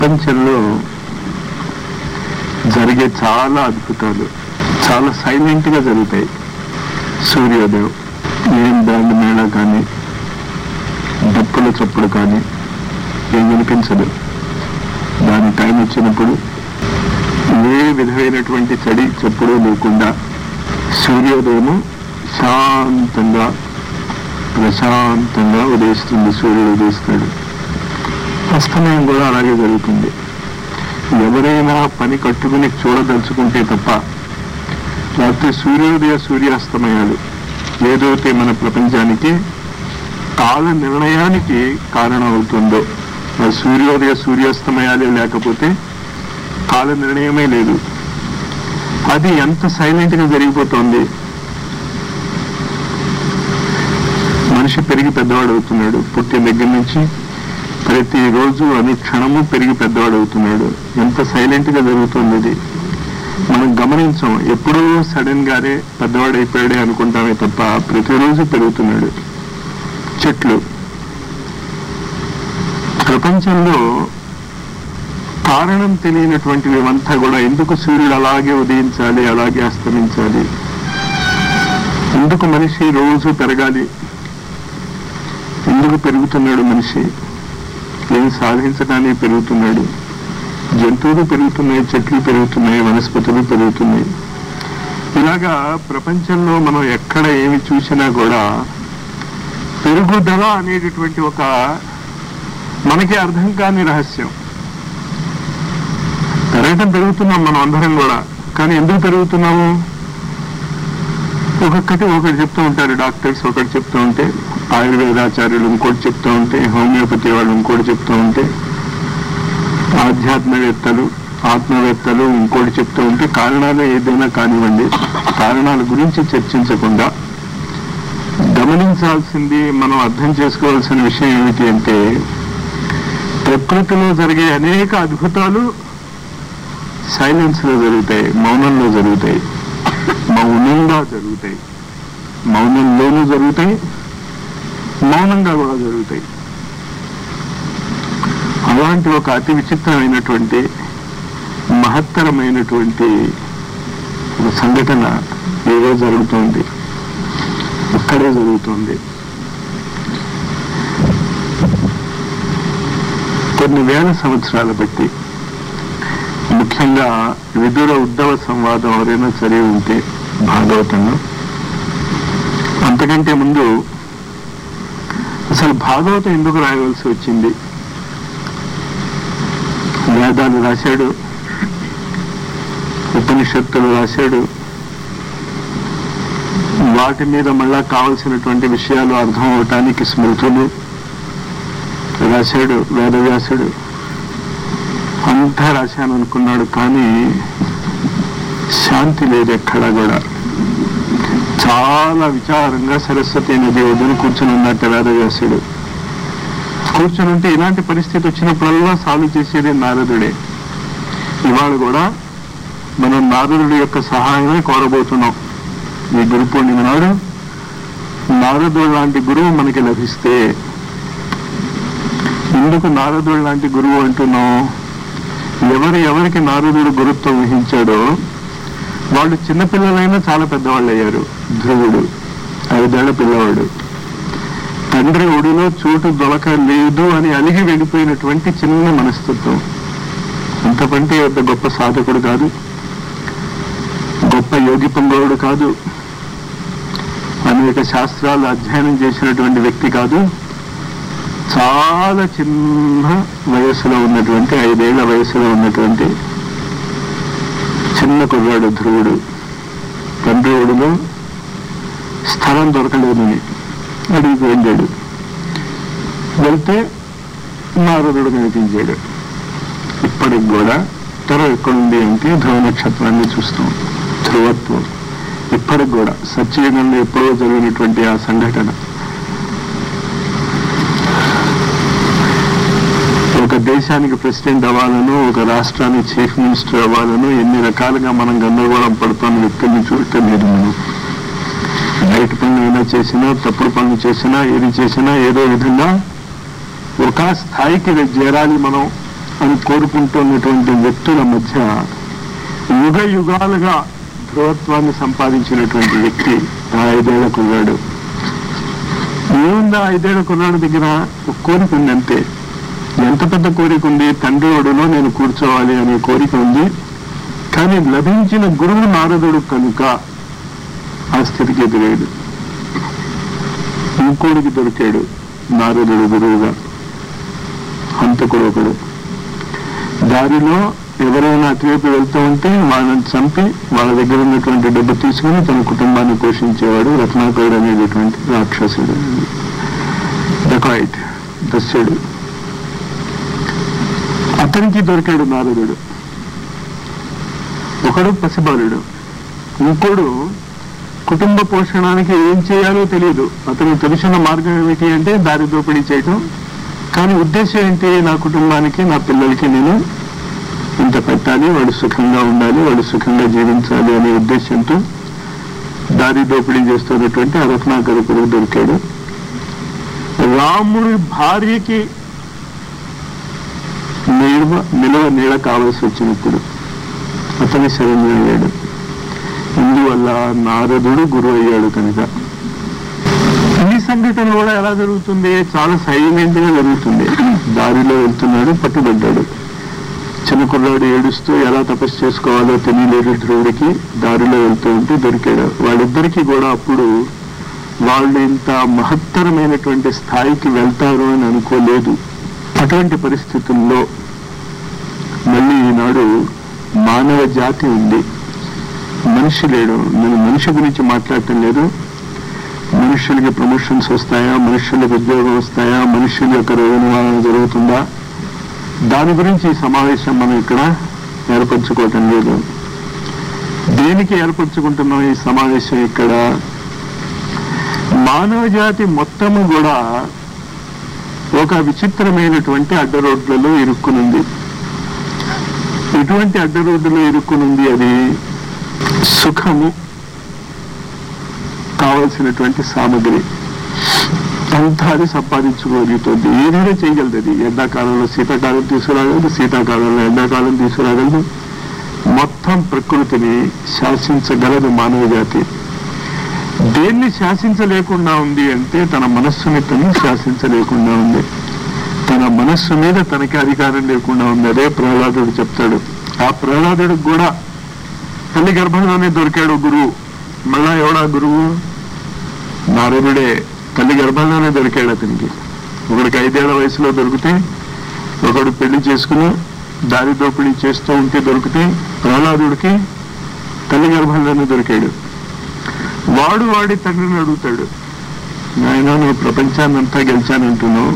ప్రపంచంలో జరిగే చాలా అద్భుతాలు చాలా సైలెంట్ గా జరుగుతాయి సూర్యోదయం ఏం బ్యాండ్ మేళ కానీ డప్పుల చప్పుడు కానీ ఏం వినిపించదు దాని టైం వచ్చినప్పుడు ఏ విధమైనటువంటి చడి చెప్పుడు లేకుండా సూర్యోదయము శాంతంగా ప్రశాంతంగా ఉదయిస్తుంది సూర్యుడు ఉదయిస్తాడు అస్తమయం కూడా అలాగే జరుగుతుంది ఎవరైనా పని కట్టుకుని చూడదలుచుకుంటే తప్ప లేకపోతే సూర్యోదయ సూర్యాస్తమయాలు ఏదైతే మన ప్రపంచానికి కాల నిర్ణయానికి కారణం అవుతుందో ఆ సూర్యోదయ సూర్యాస్తమయాలే లేకపోతే కాల నిర్ణయమే లేదు అది ఎంత సైలెంట్ గా జరిగిపోతుంది మనిషి పెరిగి పెద్దవాడు అవుతున్నాడు పుట్టిన దగ్గర నుంచి ప్రతిరోజు అనుక్షణము పెరిగి పెద్దవాడు అవుతున్నాడు ఎంత సైలెంట్ గా జరుగుతుంది ఇది మనం గమనించాం ఎప్పుడూ సడన్ గానే పెద్దవాడు అయిపోయాడే అనుకుంటామే తప్ప ప్రతిరోజు పెరుగుతున్నాడు చెట్లు ప్రపంచంలో కారణం తెలియనటువంటివివంతా కూడా ఎందుకు సూర్యుడు అలాగే ఉదయించాలి అలాగే అస్తమించాలి ఎందుకు మనిషి రోజు పెరగాలి ఎందుకు పెరుగుతున్నాడు మనిషి ఏం సాధించడానికి పెరుగుతున్నాడు జంతువులు పెరుగుతున్నాయి చెట్లు పెరుగుతున్నాయి వనస్పతులు పెరుగుతున్నాయి ఇలాగా ప్రపంచంలో మనం ఎక్కడ ఏమి చూసినా కూడా పెరుగుదల అనేటటువంటి ఒక మనకి అర్థం కాని రహస్యం పెరగటం పెరుగుతున్నాం మనం అందరం కూడా కానీ ఎందుకు పెరుగుతున్నాము ఒక్కొక్కటి ఒకటి చెప్తూ ఉంటారు డాక్టర్స్ ఒకటి చెప్తూ ఉంటే ఆయుర్వేదాచార్యులు ఇంకోటి చెప్తూ ఉంటే హోమియోపతి వాళ్ళు ఇంకోటి చెప్తూ ఉంటే ఆధ్యాత్మవేత్తలు ఆత్మవేత్తలు ఇంకోటి చెప్తూ ఉంటే కారణాలు ఏదైనా కానివ్వండి కారణాల గురించి చర్చించకుండా గమనించాల్సింది మనం అర్థం చేసుకోవాల్సిన విషయం ఏమిటి అంటే ప్రకృతిలో జరిగే అనేక అద్భుతాలు సైలెన్స్ లో జరుగుతాయి మౌనంలో జరుగుతాయి మౌనంగా జరుగుతాయి మౌనంలోనూ జరుగుతాయి మౌనంగా కూడా జరుగుతాయి అలాంటి ఒక అతి విచిత్రమైనటువంటి మహత్తరమైనటువంటి ఒక సంఘటన ఏదో జరుగుతోంది ఇక్కడే జరుగుతోంది కొన్ని వేల సంవత్సరాల బట్టి ముఖ్యంగా విదుర ఉద్ధవ సంవాదం ఎవరైనా చదివి ఉంటే భాగవతంలో అంతకంటే ముందు అసలు భాగవతం ఎందుకు రాయవలసి వచ్చింది వేదాలు రాశాడు ఉపనిషత్తులు రాశాడు వాటి మీద మళ్ళా కావలసినటువంటి విషయాలు అర్థం అవటానికి స్మృతులు రాశాడు వేదవ్యాసుడు అంతా రాశాను అనుకున్నాడు కానీ శాంతి లేదు ఎక్కడా కూడా చాలా విచారంగా సరస్వతి నది ఒడ్డున కూర్చొని ఉన్నట్టు వేదవ్యాసుడు కూర్చొని ఉంటే ఇలాంటి పరిస్థితి వచ్చినప్పుడల్లా సాల్వ్ చేసేది నారదుడే ఇవాళ కూడా మనం నారదుడి యొక్క సహాయమే కోరబోతున్నాం ఈ గురు పూర్ణిమ నాడు నారదుడు లాంటి గురువు మనకి లభిస్తే ఎందుకు నారదుడు లాంటి గురువు అంటున్నాం ఎవరు ఎవరికి నారదుడు గురుత్వం వహించాడో వాళ్ళు చిన్నపిల్లలైనా చాలా పెద్దవాళ్ళు అయ్యారు ధ్రువుడు ఐదేళ్ల పిల్లవాడు తండ్రి ఒడిలో చోటు దొలక లేదు అని అలిగి వెళ్ళిపోయినటువంటి చిన్న మనస్తత్వం అంతకంటే పెద్ద గొప్ప సాధకుడు కాదు గొప్ప యోగి పొంగవుడు కాదు అనేక శాస్త్రాలు అధ్యయనం చేసినటువంటి వ్యక్తి కాదు చాలా చిన్న వయసులో ఉన్నటువంటి ఐదేళ్ల వయసులో ఉన్నటువంటి చిన్న కుర్రాడు ధ్రువుడు తండ్రి ఒడిలో స్థలం దొరకలేదని అడిగి వెళ్ళాడు వెళ్తే నారదుడు కనిపించాడు ఇప్పటికి కూడా తెర ఎక్కడుంది అంటే ధ్రువ నక్షత్రాన్ని చూస్తాం ధ్రువత్వం ఇప్పటికి కూడా సత్యయుగంలో ఎప్పుడో జరిగినటువంటి ఆ సంఘటన ఒక దేశానికి ప్రెసిడెంట్ అవ్వాలను ఒక రాష్ట్రానికి చీఫ్ మినిస్టర్ అవ్వాలను ఎన్ని రకాలుగా మనం గందరగోళం పడుతున్న వ్యక్తుల్ని చూడటం లేదు మనం రైట్ పనులు ఏమైనా చేసినా తప్పుడు పనులు చేసినా ఏది చేసినా ఏదో విధంగా ఒక స్థాయికి చేరాలి మనం అని కోరుకుంటున్నటువంటి వ్యక్తుల మధ్య యుగ యుగాలుగా ధ్రువత్వాన్ని సంపాదించినటువంటి వ్యక్తి ఆ ఐదేళ్ల కుర్రాడు ఏముంది ఆ ఐదేళ్ల కుర్రాడు దగ్గర ఒక కోరిక ఉంది అంతే ఎంత పెద్ద కోరిక ఉంది తండ్రి ఒడిలో నేను కూర్చోవాలి అనే కోరిక ఉంది కానీ లభించిన గురువు నారదుడు కనుక ఆ స్థితికి ఎదురాడు ఇంకోడికి దొరికాడు నారదుడు గురువుగా హంతకుడు ఒకడు దారిలో ఎవరైనా అటువైపు వెళ్తూ ఉంటే వాళ్ళని చంపి వాళ్ళ దగ్గర ఉన్నటువంటి డబ్బు తీసుకుని తన కుటుంబాన్ని పోషించేవాడు రత్నాకరుడు అనేటటువంటి రాక్షసుడు డకాయిట్ దస్యుడు అతనికి దొరికాడు నారదుడు ఒకడు పసిబాలుడు ఇంకోడు కుటుంబ పోషణానికి ఏం చేయాలో తెలియదు అతనికి తెలిసిన మార్గం ఏమిటి అంటే దారి దోపిడీ చేయటం కానీ ఉద్దేశం ఏంటి నా కుటుంబానికి నా పిల్లలకి నేను ఇంత పెట్టాలి వాడు సుఖంగా ఉండాలి వాడు సుఖంగా జీవించాలి అనే ఉద్దేశంతో దారి దోపిడీ చేస్తున్నటువంటి ఆ రత్నాకరకుడు దొరికాడు రాముడి భార్యకి నిల్వ నిల్వ నీడ కావలసి వచ్చినప్పుడు అతని శరణ్యం అయ్యాడు ఇందువల్ల నారదుడు గురువు అయ్యాడు కనుక ఈ సంఘటన కూడా ఎలా జరుగుతుంది చాలా సైలెంట్ గా జరుగుతుంది దారిలో వెళ్తున్నాడు పట్టుబడ్డాడు చిన్న కుర్రాడు ఏడుస్తూ ఎలా తపస్సు చేసుకోవాలో తెలియలేదు ధ్రువుడికి దారిలో వెళ్తూ ఉంటే దొరికాడు వాళ్ళిద్దరికీ కూడా అప్పుడు వాళ్ళు ఇంత మహత్తరమైనటువంటి స్థాయికి వెళ్తారు అని అనుకోలేదు అటువంటి పరిస్థితుల్లో మళ్ళీ ఈనాడు మానవ జాతి ఉంది మనిషి లేడు నేను మనిషి గురించి మాట్లాడటం లేదు మనుషులకి ప్రమోషన్స్ వస్తాయా మనుషులకు ఉద్యోగం వస్తాయా మనుషుల యొక్క నిర్వహణ జరుగుతుందా దాని గురించి ఈ సమావేశం మనం ఇక్కడ ఏర్పరచుకోవటం లేదు దేనికి ఏర్పరచుకుంటున్నాం ఈ సమావేశం ఇక్కడ మానవ జాతి మొత్తము కూడా ఒక విచిత్రమైనటువంటి అడ్డరోడ్లలో ఇరుక్కునుంది ఎటువంటి అడ్డరోడ్డులో ఇరుక్కునుంది అది సుఖము కావలసినటువంటి సామగ్రి అంతా అది సంపాదించుకోగలుగుతుంది ఏదైనా చేయగలదు అది ఎండాకాలంలో శీతాకాలం తీసుకురాగలదు శీతాకాలంలో ఎండాకాలం తీసుకురాగలదు మొత్తం ప్రకృతిని శాసించగలదు మానవ జాతి దేన్ని శాసించలేకుండా ఉంది అంటే తన మనస్సుని తను శాసించలేకుండా ఉంది తన మనస్సు మీద తనకి అధికారం లేకుండా ఉంది అదే ప్రహ్లాదుడు చెప్తాడు ఆ ప్రహ్లాదుడికి కూడా తల్లి గర్భంలోనే దొరికాడు గురువు మళ్ళా ఎవడా గురువు నారదుడే తల్లి గర్భంలోనే దొరికాడు అతనికి ఒకడికి ఐదేళ్ల వయసులో దొరికితే ఒకడు పెళ్లి చేసుకుని దారి దోపిడీ చేస్తూ ఉంటే దొరికితే ప్రహ్లాదుడికి తల్లి గర్భంలోనే దొరికాడు వాడు వాడి తండ్రిని అడుగుతాడు నాయన నువ్వు ప్రపంచాన్ని అంతా గెలిచానంటున్నావు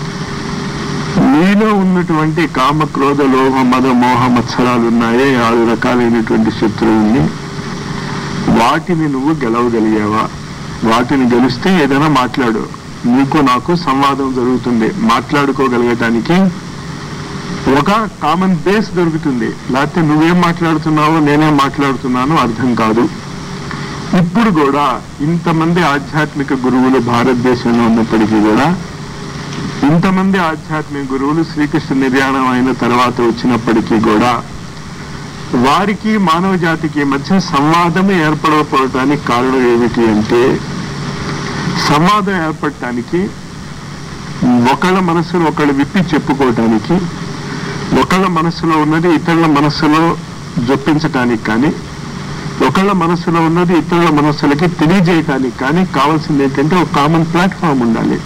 నీలో ఉన్నటువంటి కామ క్రోధ లోభ మద మోహ మత్సరాలు ఉన్నాయే ఆరు రకాలైనటువంటి శత్రువుల్ని వాటిని నువ్వు గెలవగలిగావా వాటిని గెలిస్తే ఏదైనా మాట్లాడు నీకు నాకు సంవాదం జరుగుతుంది మాట్లాడుకోగలగటానికి ఒక కామన్ బేస్ దొరుకుతుంది లేకపోతే నువ్వేం మాట్లాడుతున్నావో నేనేం మాట్లాడుతున్నానో అర్థం కాదు ఇప్పుడు కూడా ఇంతమంది ఆధ్యాత్మిక గురువులు భారతదేశంలో ఉన్నప్పటికీ కూడా ఇంతమంది ఆధ్యాత్మిక గురువులు శ్రీకృష్ణ నిర్యాణం అయిన తర్వాత వచ్చినప్పటికీ కూడా వారికి మానవ జాతికి మధ్య సంవాదం ఏర్పడకపోవటానికి కారణం ఏమిటి అంటే సంవాదం ఏర్పడటానికి ఒకళ్ళ మనసును ఒకళ్ళు విప్పి చెప్పుకోవటానికి ఒకళ్ళ మనసులో ఉన్నది ఇతరుల మనసులో జొప్పించటానికి కానీ ఒకళ్ళ మనసులో ఉన్నది ఇతరుల మనస్సులకి తెలియజేయటానికి కానీ కావాల్సింది ఏంటంటే ఒక కామన్ ప్లాట్ఫామ్ ఉండాలి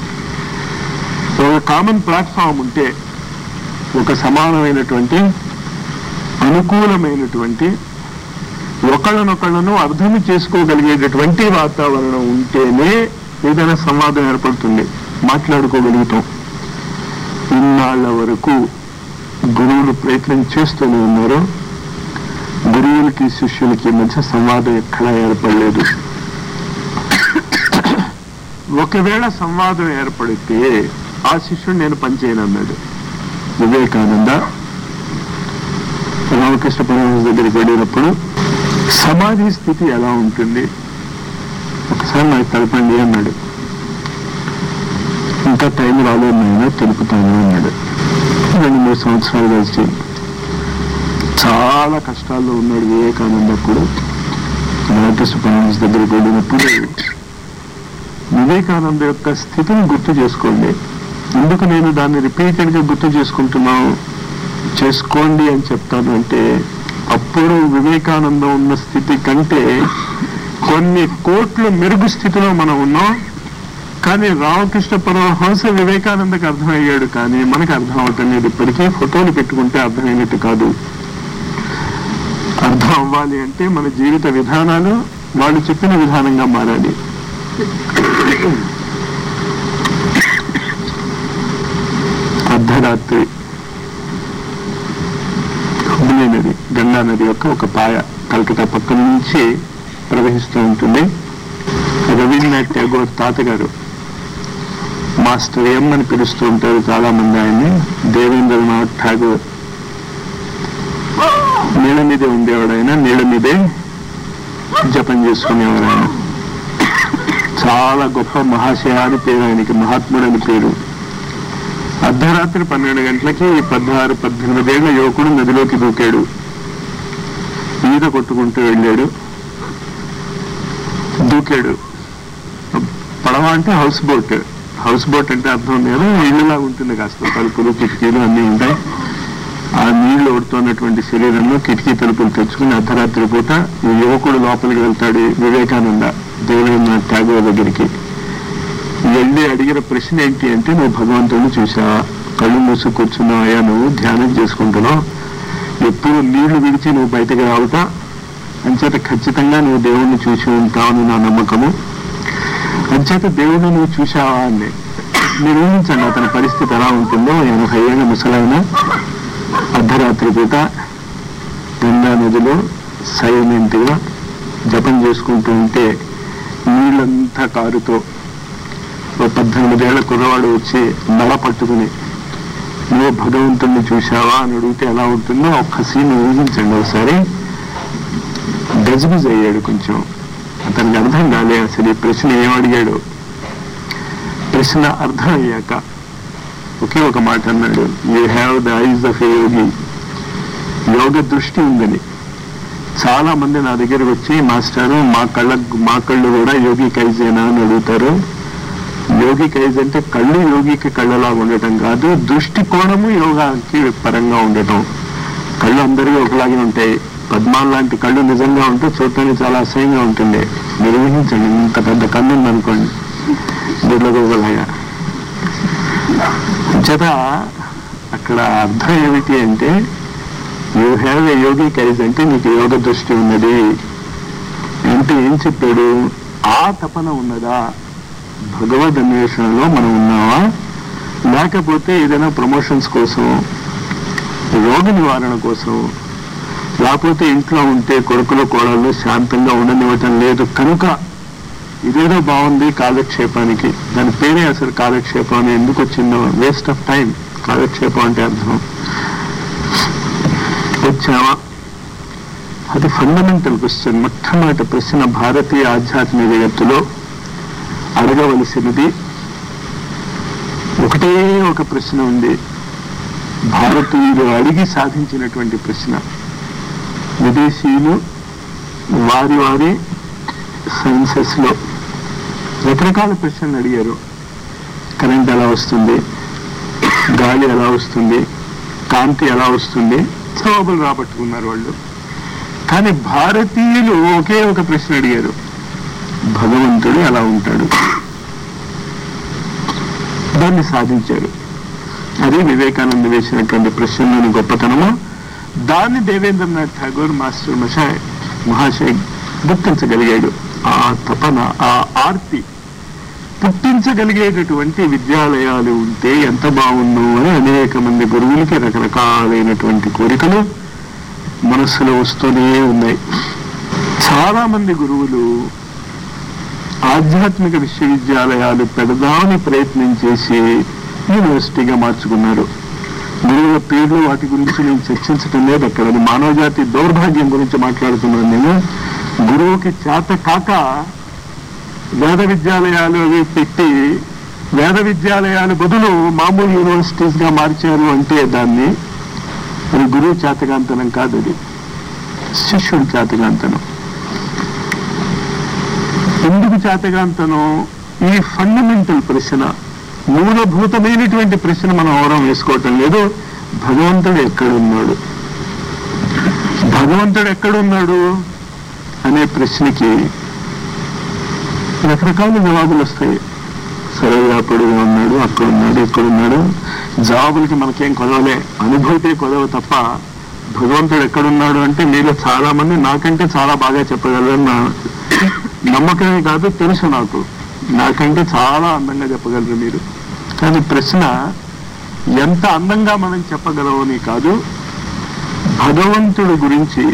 ఒక కామన్ ప్లాట్ఫామ్ ఉంటే ఒక సమానమైనటువంటి అనుకూలమైనటువంటి ఒకళ్ళనొకళ్ళను అర్థం చేసుకోగలిగేటటువంటి వాతావరణం ఉంటేనే ఏదైనా సంవాదం ఏర్పడుతుంది మాట్లాడుకోగలుగుతాం ఇన్నాళ్ల వరకు గురువులు ప్రయత్నం చేస్తూనే ఉన్నారు గురువులకి శిష్యులకి మధ్య సంవాదం ఎక్కడా ఏర్పడలేదు ఒకవేళ సంవాదం ఏర్పడితే ఆ శిష్యుడు నేను పనిచేయను అన్నాడు వివేకానంద రామకృష్ణ పరమహంస దగ్గరికి వెళ్ళినప్పుడు సమాధి స్థితి ఎలా ఉంటుంది ఒకసారి నాకు తెలపండి అన్నాడు ఇంకా టైం రాలేదు నాయన తెలుపుతాను అన్నాడు రెండు మూడు సంవత్సరాలు కలిసి చాలా కష్టాల్లో ఉన్నాడు వివేకానంద అప్పుడు నాటస్ ఫైనాన్స్ దగ్గరికి వెళ్ళినప్పుడు వివేకానంద యొక్క స్థితిని గుర్తు చేసుకోండి ఎందుకు నేను దాన్ని రిపీటెడ్ గా గుర్తు చేసుకుంటున్నాను చేసుకోండి అని చెప్తాను అంటే అప్పుడు వివేకానందం ఉన్న స్థితి కంటే కొన్ని కోట్ల మెరుగు స్థితిలో మనం ఉన్నాం కానీ రామకృష్ణ పరమహంస వివేకానందకి అర్థమయ్యాడు కానీ మనకు అర్థం అవటం లేదు ఇప్పటికీ ఫోటోలు పెట్టుకుంటే అర్థమైనట్టు కాదు అర్థం అవ్వాలి అంటే మన జీవిత విధానాలు వాళ్ళు చెప్పిన విధానంగా మారాలి అర్ధరాత్రి హుబ్లీ నది గంగా నది యొక్క ఒక పాయ కలకత్తా పక్క నుంచి ప్రవహిస్తూ ఉంటుంది రవీంద్రనాథ్ ఠాగూర్ తాతగారు మాస్టర్ ఎం అని పిలుస్తూ ఉంటారు చాలా మంది ఆయన్ని దేవేంద్రనాథ్ ఠాగూర్ నీళ్ళ మీదే ఉండేవాడు ఆయన నీళ్ళ మీదే జపం చేసుకునేవాడు ఆయన చాలా గొప్ప మహాశయ అని పేరు ఆయనకి మహాత్ముడు అని పేరు అర్ధరాత్రి పన్నెండు గంటలకి పదహారు పద్దెనిమిదేళ్ల యువకుడు నదిలోకి దూకాడు ఈత కొట్టుకుంటూ వెళ్ళాడు దూకాడు పడవ అంటే హౌస్ బోట్ హౌస్ బోట్ అంటే అర్థం ఉంది కదా ఇళ్ళలా ఉంటుంది కాస్త తలుపులు కిటికీలు అన్నీ ఉంటాయి ఆ నీళ్లు ఓడుతున్నటువంటి శరీరంలో కిటికీ తలుపులు తెచ్చుకుని అర్ధరాత్రి పూట ఈ యువకుడు లోపలికి వెళ్తాడు వివేకానంద దేవేంద్రనాథ్ ఠాగూర్ దగ్గరికి వెళ్ళి అడిగిన ప్రశ్న ఏంటి అంటే నువ్వు భగవంతుడిని చూసావా కళ్ళు మూసి కూర్చున్నావా నువ్వు ధ్యానం చేసుకుంటున్నావు ఎప్పుడు నీళ్లు విడిచి నువ్వు బయటకు రావుతా అంచేత ఖచ్చితంగా నువ్వు దేవుణ్ణి చూసి ఉంటావని నా నమ్మకము అంచేత దేవుణ్ణి నువ్వు చూసావా అని మీరు ఊహించండి అతని పరిస్థితి ఎలా ఉంటుందో ఎనభై ఏళ్ళ ముసలైన అర్ధరాత్రి పూట గంగా నదిలో సైలెంట్ గా జపం చేసుకుంటూ ఉంటే నీళ్ళంతా కారుతో ఓ పద్దెనిమిదేళ్ల కుర్రవాడు వచ్చి నడ పట్టుకుని నువ్వు భగవంతుణ్ణి చూశావా అని అడిగితే ఎలా ఉంటుందో ఒక్క సీన్ ఊహించండి ఒకసారి గజిబిజ్ అయ్యాడు కొంచెం అతనికి అర్థం కాలే అసలు ఈ ప్రశ్న ఏం అడిగాడు ప్రశ్న అర్థం అయ్యాక ఒకే ఒక మాట అన్నాడు you have the eyes of yogi యోగ దృష్టి ఉందని చాలా మంది నా దగ్గరకు వచ్చి మాస్టారు మా కళ్ళ మా కళ్ళు కూడా యోగి కైజేనా అని అడుగుతారు యోగి కైజ్ అంటే కళ్ళు యోగికి కళ్ళలా ఉండటం కాదు దృష్టి కోణము యోగాకి పరంగా ఉండటం కళ్ళు అందరికీ ఒకలాగే ఉంటాయి పద్మాలు లాంటి కళ్ళు నిజంగా ఉంటే చూడటానికి చాలా అసహ్యంగా ఉంటుంది నిర్వహించండి ఇంత పెద్ద కన్ను ఉందనుకోండి గుడ్లగోగలాగా చేత అక్కడ అర్థం ఏమిటి అంటే యూ హ్యావ్ ఏ యోగి కైజ్ అంటే నీకు యోగ దృష్టి ఉన్నది అంటే ఏం చెప్పాడు ఆ తపన ఉన్నదా భగవద్ అన్వేషణలో మనం ఉన్నావా లేకపోతే ఏదైనా ప్రమోషన్స్ కోసం రోగ నివారణ కోసం లేకపోతే ఇంట్లో ఉంటే కొడుకులు కోడళ్ళు శాంతంగా ఉండనివ్వటం లేదు కనుక ఇదేదో బాగుంది కాలక్షేపానికి దాని పేరే అసలు కాలక్షేపం అని ఎందుకు వచ్చిందో వేస్ట్ ఆఫ్ టైం కాలక్షేపం అంటే అర్థం వచ్చావా అది ఫండమెంటల్ క్వశ్చన్ మొట్టమొదటి ప్రశ్న భారతీయ ఆధ్యాత్మిక జగత్తులో అడగవలసినది ఒకటే ఒక ప్రశ్న ఉంది భారతీయులు అడిగి సాధించినటువంటి ప్రశ్న విదేశీయులు వారి వారి సైన్సెస్ లో రకరకాల ప్రశ్నలు అడిగారు కరెంట్ ఎలా వస్తుంది గాలి ఎలా వస్తుంది కాంతి ఎలా వస్తుంది జవాబులు రాబట్టుకున్నారు వాళ్ళు కానీ భారతీయులు ఒకే ఒక ప్రశ్న అడిగారు భగవంతుడు ఎలా ఉంటాడు దాన్ని సాధించారు అది వివేకానంద వేసినటువంటి ప్రశ్నలోని గొప్పతనము దాన్ని దేవేంద్రనాథ్ ఠాగూర్ మాస్టర్ మషాయ్ మహాశయ్ గుర్తించగలిగాడు ఆ తపన ఆ ఆర్తి పుట్టించగలిగేటటువంటి విద్యాలయాలు ఉంటే ఎంత బాగుండు అని అనేక మంది గురువులకి రకరకాలైనటువంటి కోరికలు మనస్సులో వస్తూనే ఉన్నాయి చాలా మంది గురువులు ఆధ్యాత్మిక విశ్వవిద్యాలయాలు పెడదామని ప్రయత్నం చేసి యూనివర్సిటీగా మార్చుకున్నారు గురువుల పేర్లు వాటి గురించి నేను చర్చించటం లేదు అక్కడ అది మానవజాతి దౌర్భాగ్యం గురించి మాట్లాడుతున్నాను నేను గురువుకి చేత కాక వేద విద్యాలయాలు అవి పెట్టి వేద విద్యాలయాలు బదులు మామూలు యూనివర్సిటీస్ గా మార్చారు అంటే దాన్ని అది గురువు చేతకాంతనం కాదు అది శిష్యుడి చేతకాంతనం ఎందుకు చేతకాంతనం ఈ ఫండమెంటల్ ప్రశ్న మూలభూతమైనటువంటి ప్రశ్న మనం ఎవరం వేసుకోవటం లేదు భగవంతుడు ఎక్కడున్నాడు భగవంతుడు ఎక్కడున్నాడు అనే ప్రశ్నకి రకరకాల జవాబులు వస్తాయి సరిగా పొడిగా ఉన్నాడు అక్కడ ఉన్నాడు ఇక్కడ ఉన్నాడు జవాబులకి మనకేం కొదవలే అనుభూతి కొదవ తప్ప భగవంతుడు ఎక్కడున్నాడు అంటే మీలో చాలా మంది నాకంటే చాలా బాగా చెప్పగలరని నా నమ్మకమే కాదు తెలుసు నాకు నాకంటే చాలా అందంగా చెప్పగలరు మీరు కానీ ప్రశ్న ఎంత అందంగా మనం చెప్పగలవని కాదు భగవంతుడు గురించి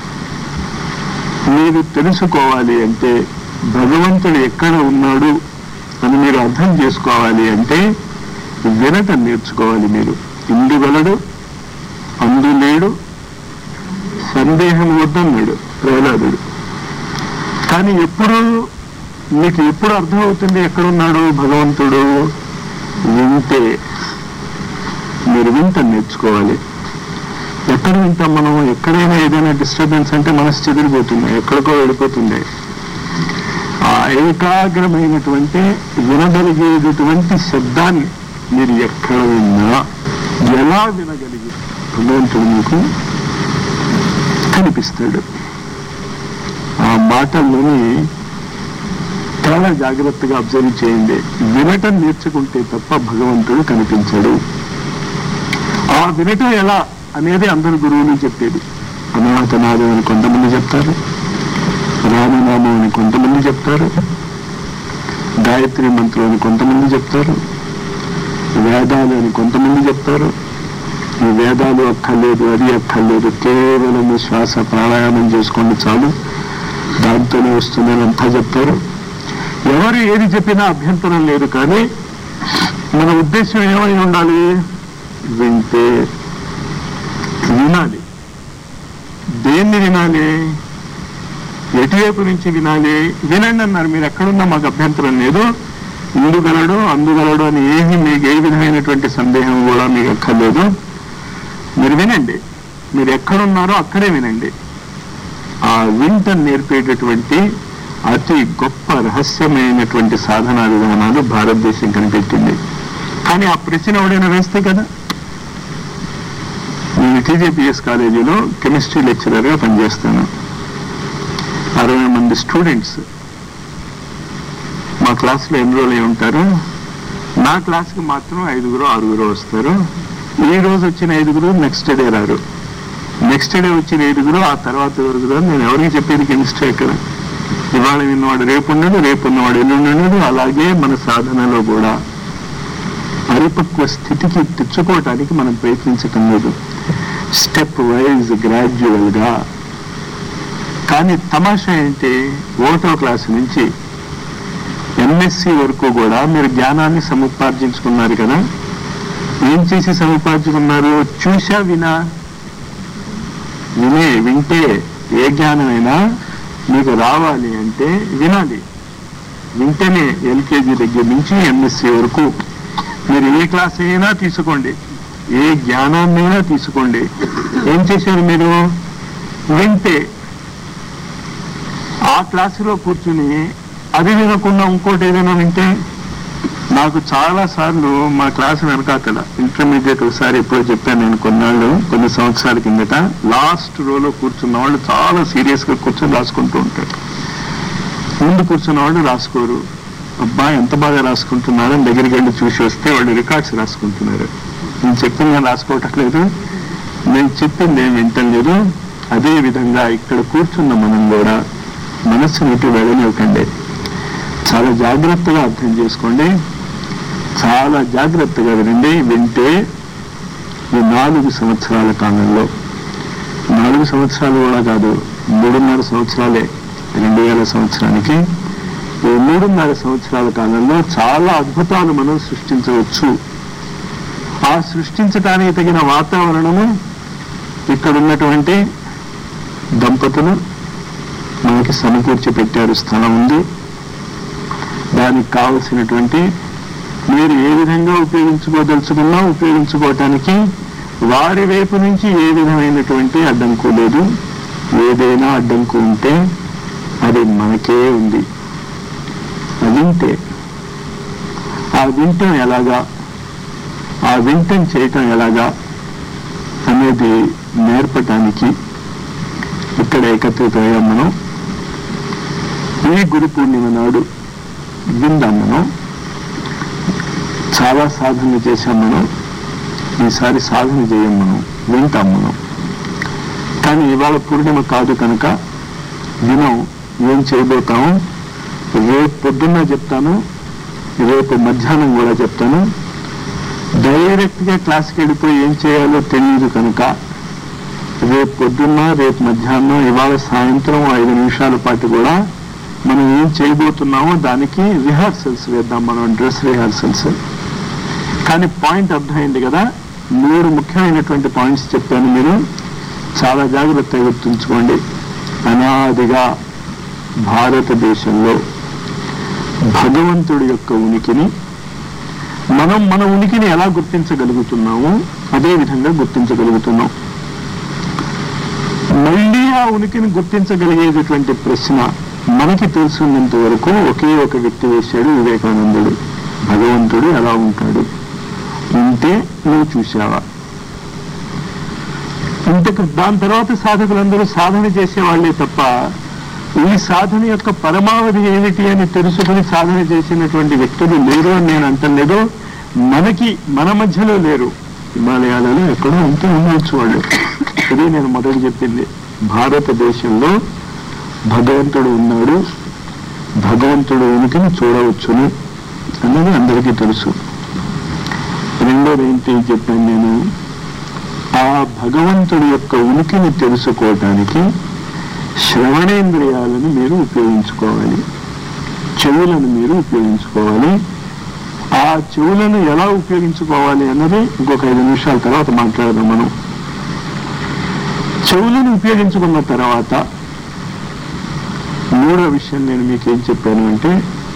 మీరు తెలుసుకోవాలి అంటే భగవంతుడు ఎక్కడ ఉన్నాడు అని మీరు అర్థం చేసుకోవాలి అంటే వినటం నేర్చుకోవాలి మీరు ఇందుగలడు అందులేడు సందేహం వద్దన్నాడు ప్రహ్లాదుడు కానీ ఎప్పుడు మీకు ఎప్పుడు అర్థమవుతుంది ఎక్కడున్నాడు భగవంతుడు వింటే మీరు వింటం నేర్చుకోవాలి ఎక్కడ వింటాం మనం ఎక్కడైనా ఏదైనా డిస్టర్బెన్స్ అంటే మనసు చెదిరిపోతుంది ఎక్కడికో వెళ్ళిపోతుంది ఆ ఏకాగ్రమైనటువంటి వినగలిగేటటువంటి శబ్దాన్ని మీరు ఎక్కడ విన్నా ఎలా వినగలిగి భగవంతుడు మీకు కనిపిస్తాడు ఆ మాటల్లోని చాలా జాగ్రత్తగా అబ్జర్వ్ చేయండి వినటం నేర్చుకుంటే తప్ప భగవంతుడు కనిపించడు ఆ వినటం ఎలా అనేది అందరు గురువులు చెప్పేది అనాథనాదం అని కొంతమంది చెప్తారు రామనామం అని కొంతమంది చెప్తారు గాయత్రి మంత్రం అని కొంతమంది చెప్తారు వేదాలు అని కొంతమంది చెప్తారు ఈ వేదాలు అక్కర్లేదు అది అక్కర్లేదు కేవలం శ్వాస ప్రాణాయామం చేసుకోండి చాలు దాంతోనే వస్తుందని అంతా చెప్తారు ఎవరు ఏది చెప్పినా అభ్యంతరం లేదు కానీ మన ఉద్దేశం ఏమై ఉండాలి వింటే వినాలి దేన్ని వినాలి ఎటువైపు నుంచి వినాలి వినండి అన్నారు మీరు ఎక్కడున్నా మాకు అభ్యంతరం లేదు ఇందుగలడు అందుగలడు అని ఏమీ మీకు ఏ విధమైనటువంటి సందేహం కూడా మీకు అక్కర్లేదు మీరు వినండి మీరు ఎక్కడున్నారో అక్కడే వినండి ఆ వింట నేర్పేటటువంటి అతి గొప్ప రహస్యమైనటువంటి సాధనా విధానాలు భారతదేశం కనిపెట్టింది కానీ ఆ ప్రశ్న ఎవడైనా వేస్తే కదా నేను టీజేపీఎస్ కాలేజీలో కెమిస్ట్రీ లెక్చరర్గా పనిచేస్తాను అరవై మంది స్టూడెంట్స్ మా క్లాస్లో ఎన్రోల్ అయి ఉంటారు నా క్లాస్కి మాత్రం ఐదుగురు ఆరుగురు వస్తారు ఈ రోజు వచ్చిన ఐదుగురు నెక్స్ట్ డే రారు నెక్స్ట్ డే వచ్చిన ఐదుగురు ఆ తర్వాత ఐదుగురు నేను ఎవరికి చెప్పేది కెమిస్ట్రీ ఇక్కడ ఇవాళ విన్నవాడు రేపు ఉన్నాడు రేపు ఉన్నవాడు ఎల్లుండి ఉన్నాడు అలాగే మన సాధనలో కూడా పరిపక్వ స్థితికి తెచ్చుకోవటానికి మనం ప్రయత్నించటం లేదు స్టెప్ వైజ్ గ్రాడ్యువల్ గా కానీ తమాషా ఏంటి ఒకటో క్లాస్ నుంచి ఎంఎస్సి వరకు కూడా మీరు జ్ఞానాన్ని సముపార్జించుకున్నారు కదా ఏం చేసి సముపార్జుకున్నారు చూసా వినా వినే వింటే ఏ జ్ఞానమైనా మీకు రావాలి అంటే వినాలి వింటేనే ఎల్కేజీ దగ్గర నుంచి ఎంఎస్సి వరకు మీరు ఏ క్లాస్ అయినా తీసుకోండి ఏ జ్ఞానాన్నైనా తీసుకోండి ఏం చేశారు మీరు వింటే ఆ క్లాసులో కూర్చుని అది వినకుండా ఇంకోటి ఏదైనా వింటే నాకు చాలా సార్లు మా క్లాస్ వెనకాతల ఇంటర్మీడియట్ ఒకసారి ఎప్పుడో చెప్పాను నేను కొన్నాళ్ళు కొన్ని సంవత్సరాల కిందట లాస్ట్ రోలో కూర్చున్న వాళ్ళు చాలా సీరియస్ గా కూర్చొని రాసుకుంటూ ఉంటారు ముందు కూర్చున్న వాళ్ళు రాసుకోరు అబ్బా ఎంత బాగా రాసుకుంటున్నారని దగ్గరికి వెళ్ళి చూసి వస్తే వాళ్ళు రికార్డ్స్ రాసుకుంటున్నారు నేను చెప్పింది నేను రాసుకోవటం లేదు నేను చెప్పింది ఏం వింటం లేదు అదే విధంగా ఇక్కడ కూర్చున్న మనం కూడా మనస్సుని ఇటు వెళ్ళనివ్వకండి చాలా జాగ్రత్తగా అర్థం చేసుకోండి చాలా జాగ్రత్తగా వినండి వింటే ఈ నాలుగు సంవత్సరాల కాలంలో నాలుగు సంవత్సరాలు కూడా కాదు మూడున్నర సంవత్సరాలే రెండు వేల సంవత్సరానికి ఈ మూడున్నర సంవత్సరాల కాలంలో చాలా అద్భుతాలు మనం సృష్టించవచ్చు ఆ సృష్టించడానికి తగిన వాతావరణము ఇక్కడ ఉన్నటువంటి దంపతులు మనకి సమకూర్చి పెట్టారు స్థలం ఉంది దానికి కావలసినటువంటి మీరు ఏ విధంగా ఉపయోగించుకోదలుచుకున్నా ఉపయోగించుకోవటానికి వారి వైపు నుంచి ఏ విధమైనటువంటి అడ్డంకు లేదు ఏదైనా అడ్డంకు ఉంటే అది మనకే ఉంది అది వింటే ఆ వింటం ఎలాగా ఆ వింటం చేయటం ఎలాగా అనేది నేర్పటానికి ఇక్కడ ఏకత్రితమయ్యాం మనం ఈ గురు పూర్ణిమ నాడు విందాం మనం చాలా సాధన చేశాం మనం ఈసారి సాధన చేయం మనం వింటాం మనం కానీ ఇవాళ పూర్ణిమ కాదు కనుక వినం ఏం చేయబోతాము రేపు పొద్దున్న చెప్తాను రేపు మధ్యాహ్నం కూడా చెప్తాను డైరెక్ట్గా క్లాస్కి వెళ్ళిపోయి ఏం చేయాలో తెలియదు కనుక రేపు పొద్దున్న రేపు మధ్యాహ్నం ఇవాళ సాయంత్రం ఐదు నిమిషాల పాటు కూడా మనం ఏం చేయబోతున్నామో దానికి రిహార్సల్స్ వేద్దాం మనం డ్రెస్ రిహార్సల్స్ కానీ పాయింట్ అర్థమైంది కదా మూడు ముఖ్యమైనటువంటి పాయింట్స్ చెప్పాను మీరు చాలా జాగ్రత్తగా గుర్తుంచుకోండి అనాదిగా భారతదేశంలో భగవంతుడి యొక్క ఉనికిని మనం మన ఉనికిని ఎలా గుర్తించగలుగుతున్నామో అదే విధంగా గుర్తించగలుగుతున్నాం మళ్ళీ ఆ ఉనికిని గుర్తించగలిగేటటువంటి ప్రశ్న మనకి తెలుసున్నంత వరకు ఒకే ఒక వ్యక్తి వేశాడు వివేకానందుడు భగవంతుడు ఎలా ఉంటాడు ఉంటే నువ్వు చూసావా ఇంతకు దాని తర్వాత సాధకులందరూ సాధన చేసేవాళ్లే తప్ప ఈ సాధన యొక్క పరమావధి ఏమిటి అని తెలుసుకుని సాధన చేసినటువంటి వ్యక్తులు లేరు అని నేను అంటలేదు మనకి మన మధ్యలో లేరు హిమాలయాలలో ఎక్కడో ఉంటే ఉండవచ్చు వాళ్ళు ఇది నేను మొదటి చెప్పింది భారతదేశంలో భగవంతుడు ఉన్నాడు భగవంతుడు ఉనికిని చూడవచ్చును అన్నది అందరికీ తెలుసు రెండోది ఏంటి చెప్పాను నేను ఆ భగవంతుడి యొక్క ఉనికిని తెలుసుకోవటానికి శ్రవణేంద్రియాలను మీరు ఉపయోగించుకోవాలి చెవులను మీరు ఉపయోగించుకోవాలి ఆ చెవులను ఎలా ఉపయోగించుకోవాలి అన్నది ఇంకొక ఐదు నిమిషాల తర్వాత మాట్లాడదాం మనం చెవులను ఉపయోగించుకున్న తర్వాత మూడో విషయం నేను మీకు ఏం చెప్పాను అంటే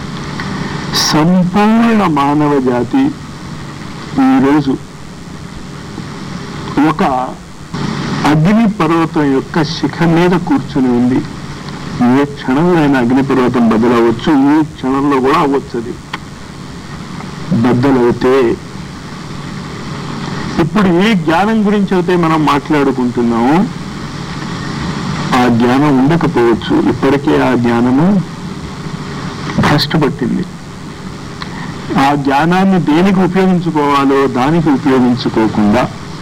సంపూర్ణ మానవ జాతి ఈరోజు ఒక అగ్ని పర్వతం యొక్క శిఖ మీద కూర్చుని ఉంది ఏ క్షణంలో అయినా అగ్ని పర్వతం బదులవచ్చు ఏ క్షణంలో కూడా అవ్వచ్చు అది బద్దలవుతే ఇప్పుడు ఏ జ్ఞానం గురించి అయితే మనం మాట్లాడుకుంటున్నామో ఆ జ్ఞానం ఉండకపోవచ్చు ఇప్పటికే ఆ జ్ఞానము కష్టపట్టింది ఆ జ్ఞానాన్ని దేనికి ఉపయోగించుకోవాలో దానికి ఉపయోగించుకోకుండా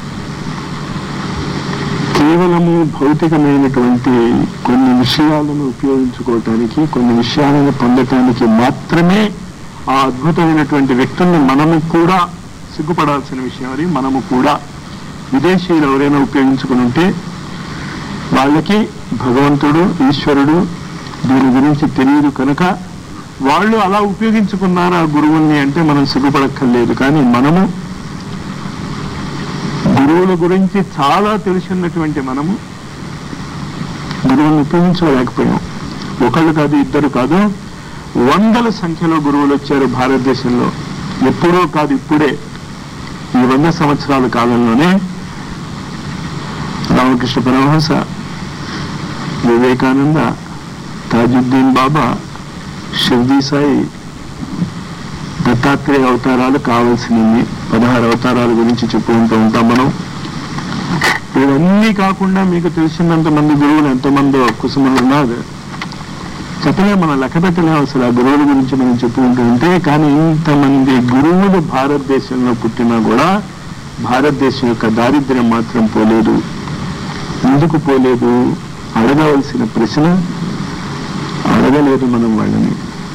కేవలము భౌతికమైనటువంటి కొన్ని విషయాలను ఉపయోగించుకోవటానికి కొన్ని విషయాలను పొందటానికి మాత్రమే ఆ అద్భుతమైనటువంటి వ్యక్తుల్ని మనము కూడా సిగ్గుపడాల్సిన విషయం అది మనము కూడా విదేశీయులు ఎవరైనా ఉపయోగించుకుని ఉంటే వాళ్ళకి భగవంతుడు ఈశ్వరుడు దీని గురించి తెలియదు కనుక వాళ్ళు అలా ఉపయోగించుకున్నారు ఆ గురువుల్ని అంటే మనం సిగ్గుపడక్కర్లేదు కానీ మనము గురువుల గురించి చాలా తెలిసినటువంటి మనము గురువులను ఉపయోగించుకోలేకపోయాం ఒకళ్ళు కాదు ఇద్దరు కాదు వందల సంఖ్యలో గురువులు వచ్చారు భారతదేశంలో ఎప్పుడో కాదు ఇప్పుడే ఈ వంద సంవత్సరాల కాలంలోనే రామకృష్ణ పరమహంస వివేకానంద తాజుద్దీన్ బాబా షిర్దీ సాయి దత్తాత్రేయ అవతారాలు కావాల్సినవి పదహారు అవతారాల గురించి చెప్పుకుంటూ ఉంటాం మనం ఇవన్నీ కాకుండా మీకు తెలిసినంత మంది గురువులు ఎంతమంది కుసుమలు ఉన్నారు చెప్పలే మనం లెక్క పెట్టలేము అసలు ఆ గురువుల గురించి మనం చెప్పుకుంటూ ఉంటే కానీ ఇంతమంది గురువులు భారతదేశంలో పుట్టినా కూడా భారతదేశం యొక్క దారిద్ర్యం మాత్రం పోలేదు ఎందుకు పోలేదు అడగవలసిన ప్రశ్న అడగలేదు మనం వాళ్ళని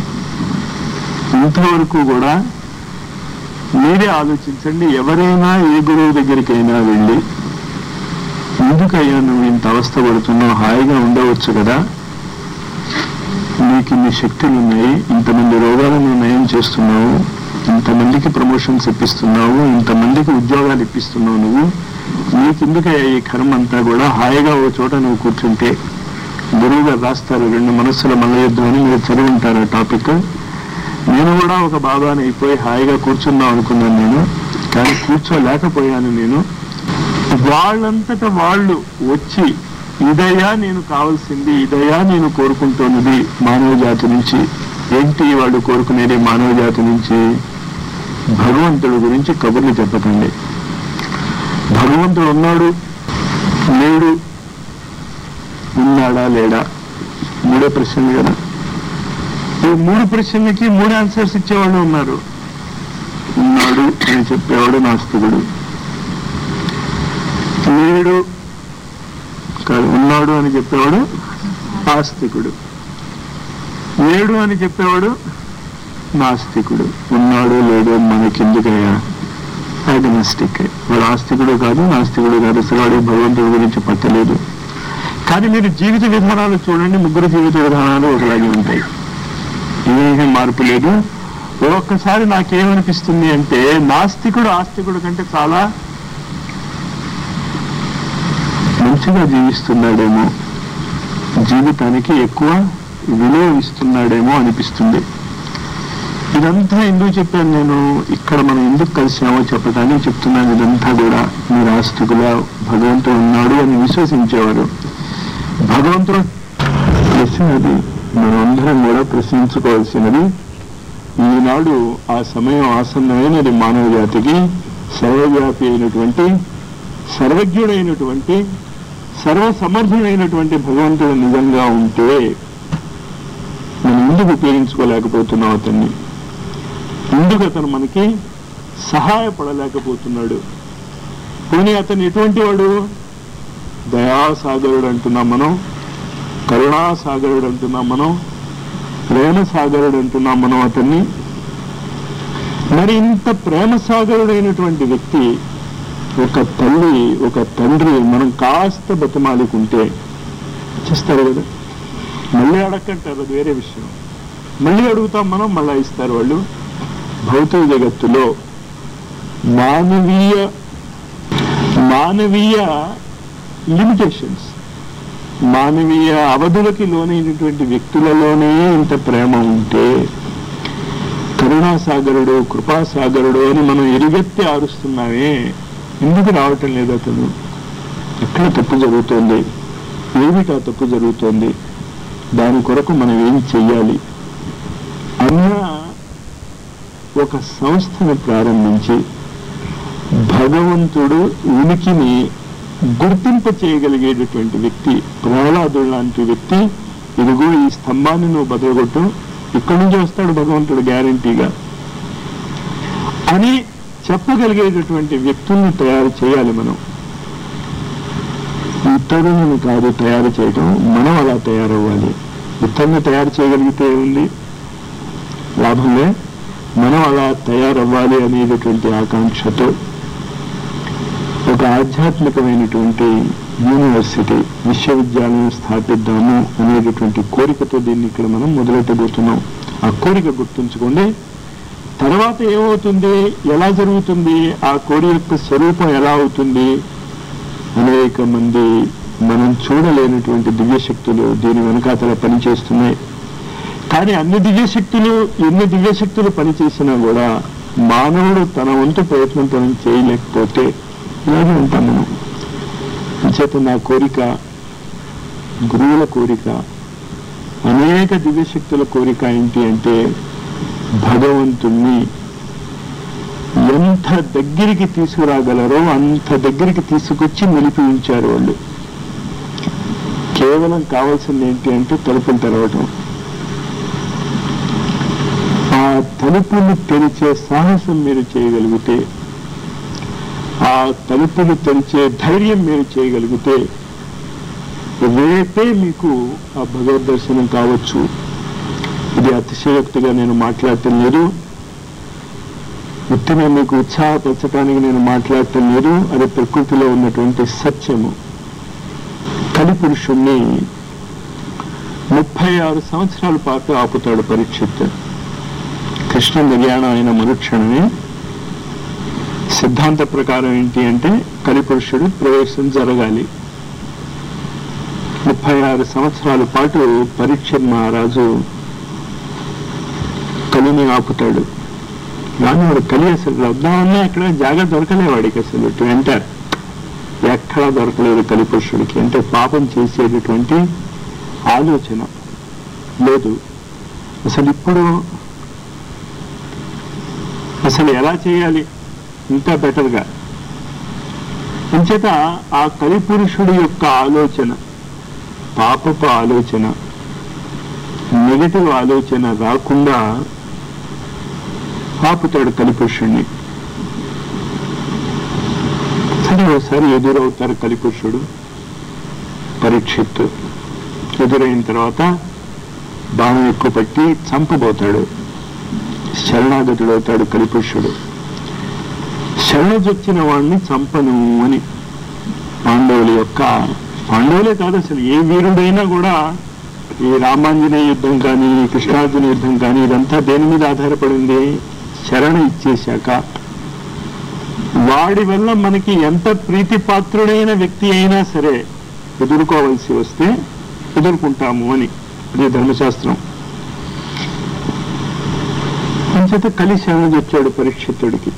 ఇంతవరకు కూడా మీరే ఆలోచించండి ఎవరైనా ఏ గురువు దగ్గరికైనా వెళ్ళి ఎందుకయ్యా నువ్వు ఇంత అవస్థ పడుతున్నావు హాయిగా ఉండవచ్చు కదా నీకు ఇన్ని శక్తులు ఉన్నాయి ఇంతమంది రోగాలను నయం చేస్తున్నావు ఇంతమందికి ప్రమోషన్స్ ఇప్పిస్తున్నావు ఇంతమందికి ఉద్యోగాలు ఇప్పిస్తున్నావు నువ్వు నీకెందుకయ్యా ఈ కర్మ అంతా కూడా హాయిగా ఓ చోట నువ్వు కూర్చుంటే గురువు గారు రాస్తారు రెండు మనస్సుల మల్ల యుద్ధం అని మీరు చదివి ఉంటారు ఆ టాపిక్ నేను కూడా ఒక బాబాని అయిపోయి హాయిగా కూర్చుందాం అనుకున్నాను నేను కానీ కూర్చోలేకపోయాను నేను వాళ్ళంతట వాళ్ళు వచ్చి ఇదయా నేను కావాల్సింది ఇదయా నేను కోరుకుంటున్నది మానవ జాతి నుంచి ఏంటి వాళ్ళు కోరుకునేది మానవ జాతి నుంచి భగవంతుడి గురించి కబుర్లు చెప్పకండి భగవంతుడు ఉన్నాడు లేడు ఉన్నాడా లేడా మూడో ప్రశ్నలు కదా ఈ మూడు ప్రశ్నలకి మూడు ఆన్సర్స్ ఇచ్చేవాళ్ళు ఉన్నారు ఉన్నాడు అని చెప్పేవాడు నాస్తికుడు లేడు కాదు ఉన్నాడు అని చెప్పేవాడు ఆస్తికుడు లేడు అని చెప్పేవాడు నాస్తికుడు ఉన్నాడు లేడు మనకెందుకయ్యా అగ్నస్టిక్ వాడు ఆస్తికుడు కాదు నాస్తికుడు కాదు అసలు వాడు భగవంతుడి గురించి పట్టలేదు కానీ మీరు జీవిత విధానాలు చూడండి ముగ్గురు జీవిత విధానాలు ఒకలాగే ఉంటాయి ఏమీ మార్పు లేదు ఒక్కసారి నాకేమనిపిస్తుంది అంటే నాస్తికుడు ఆస్తికుడు కంటే చాలా మంచిగా జీవిస్తున్నాడేమో జీవితానికి ఎక్కువ విలువ ఇస్తున్నాడేమో అనిపిస్తుంది ఇదంతా ఎందుకు చెప్పాను నేను ఇక్కడ మనం ఎందుకు కలిసామో చెప్పడానికి చెప్తున్నాను ఇదంతా కూడా మీరు ఆస్తికుల భగవంతుడు ఉన్నాడు అని విశ్వసించేవారు భగవంతుడు ప్రశ్న అది మనందరం కూడా ప్రశ్నించుకోవాల్సినది ఈనాడు ఆ సమయం ఆసన్నమైనది మానవ జాతికి సర్వవ్యాపి అయినటువంటి సర్వజ్ఞుడైనటువంటి సర్వసమర్థుడైనటువంటి భగవంతుడు నిజంగా ఉంటే మనం ఎందుకు ఉపయోగించుకోలేకపోతున్నాం అతన్ని ఎందుకు అతను మనకి సహాయపడలేకపోతున్నాడు పోనీ అతను ఎటువంటి వాడు దయాసాగరుడు అంటున్నాం మనం కరుణాసాగరుడు అంటున్నాం మనం ప్రేమ సాగరుడు అంటున్నాం మనం అతన్ని మరి ఇంత ప్రేమ సాగరుడైనటువంటి వ్యక్తి ఒక తల్లి ఒక తండ్రి మనం కాస్త బతిమాలుకుంటే చేస్తారు కదా మళ్ళీ అడగంటారు అది వేరే విషయం మళ్ళీ అడుగుతాం మనం మళ్ళా ఇస్తారు వాళ్ళు భౌతిక జగత్తులో మానవీయ మానవీయ లిమిటేషన్స్ మానవీయ అవధులకి లోనైనటువంటి వ్యక్తులలోనే ఇంత ప్రేమ ఉంటే కరుణాసాగరుడు కృపాసాగరుడు అని మనం ఎరుగెత్తి ఆరుస్తున్నామే ఎందుకు రావటం లేదు అతను ఎక్కడ తప్పు జరుగుతోంది ఏమిటా తప్పు జరుగుతోంది దాని కొరకు మనం ఏం చెయ్యాలి అన్న ఒక సంస్థను ప్రారంభించి భగవంతుడు ఉనికిని గుర్తింప చేయగలిగేటటువంటి వ్యక్తి ప్రహ్లాదుడు లాంటి వ్యక్తి ఇదిగో ఈ స్తంభాన్ని నువ్వు బదలగొట్టు ఇక్కడి నుంచి వస్తాడు భగవంతుడు గ్యారంటీగా అని చెప్పగలిగేటటువంటి వ్యక్తుల్ని తయారు చేయాలి మనం ఇతరులను కాదు తయారు చేయటం మనం అలా తయారవ్వాలి ఇతరులను తయారు చేయగలిగితే ఏముంది లాభంలే మనం అలా తయారవ్వాలి అనేటటువంటి ఆకాంక్షతో ఒక ఆధ్యాత్మికమైనటువంటి యూనివర్సిటీ విశ్వవిద్యాలయం స్థాపిద్దాము అనేటటువంటి కోరికతో దీన్ని ఇక్కడ మనం మొదలెట్టబోతున్నాం ఆ కోరిక గుర్తుంచుకోండి తర్వాత ఏమవుతుంది ఎలా జరుగుతుంది ఆ కోరి యొక్క స్వరూపం ఎలా అవుతుంది అనేక మంది మనం చూడలేనటువంటి దివ్యశక్తులు దీని వెనకాతల పనిచేస్తున్నాయి కానీ అన్ని దివ్యశక్తులు ఎన్ని దివ్యశక్తులు పనిచేసినా కూడా మానవుడు తన వంతు ప్రయత్నం తనం చేయలేకపోతే ఇలాగే ఉంటాం మనం అంచేత నా కోరిక గురువుల కోరిక అనేక దివ్యశక్తుల కోరిక ఏంటి అంటే భగవంతుణ్ణి ఎంత దగ్గరికి తీసుకురాగలరో అంత దగ్గరికి తీసుకొచ్చి నిలిపి ఉంచారు వాళ్ళు కేవలం కావాల్సింది ఏంటి అంటే తలుపులు తెరవటం ఆ తలుపులు తెరిచే సాహసం మీరు చేయగలిగితే ఆ తలుపులు తెరిచే ధైర్యం మీరు చేయగలిగితే రేపే మీకు ఆ భగవద్ దర్శనం కావచ్చు ఇది అతిశయోక్తిగా నేను మాట్లాడటం లేదు ఉత్తిన మీకు ఉత్సాహపరచడానికి నేను మాట్లాడటం లేదు అది ప్రకృతిలో ఉన్నటువంటి సత్యము కలి పురుషుణ్ణి ముప్పై ఆరు సంవత్సరాల పాటు ఆపుతాడు పరీక్షిత్ కృష్ణ నిర్యాణం అయిన మరుక్షణమే సిద్ధాంత ప్రకారం ఏంటి అంటే కలిపురుషుడు ప్రవేశం జరగాలి ముప్పై ఆరు సంవత్సరాల పాటు పరీక్ష మహారాజు కలి కలిని ఆపుతాడు కానీ వాడు కలి అసలు వద్దామన్నా ఎక్కడ జాగా దొరకలే వాడికి అసలు టు ఎంటర్ ఎక్కడా దొరకలేదు కలి పురుషుడికి అంటే పాపం చేసేటటువంటి ఆలోచన లేదు అసలు ఇప్పుడు అసలు ఎలా చేయాలి ఇంకా బెటర్గా అంచేత ఆ కలిపురుషుడి యొక్క ఆలోచన పాపపు ఆలోచన నెగటివ్ ఆలోచన రాకుండా ఆపుతాడు కలిపురుషుణ్ణి సరే ఒకసారి ఎదురవుతారు కలిపురుషుడు పరీక్షిత్తు ఎదురైన తర్వాత బాణం ఎక్కువ పట్టి చంపబోతాడు శరణాగతుడు అవుతాడు కలిపురుషుడు శరణజొచ్చిన వాడిని చంపను అని పాండవుల యొక్క పాండవులే కాదు అసలు ఏ వీరుడైనా కూడా ఈ రామాంజనేయ యుద్ధం కానీ కృష్ణార్జున యుద్ధం కానీ ఇదంతా దేని మీద ఆధారపడింది శరణ ఇచ్చేశాక వాడి వల్ల మనకి ఎంత ప్రీతిపాత్రుడైన వ్యక్తి అయినా సరే ఎదుర్కోవలసి వస్తే ఎదుర్కొంటాము అని ఇది ధర్మశాస్త్రం అంచేత కలి శరణ వచ్చాడు పరీక్షితుడికి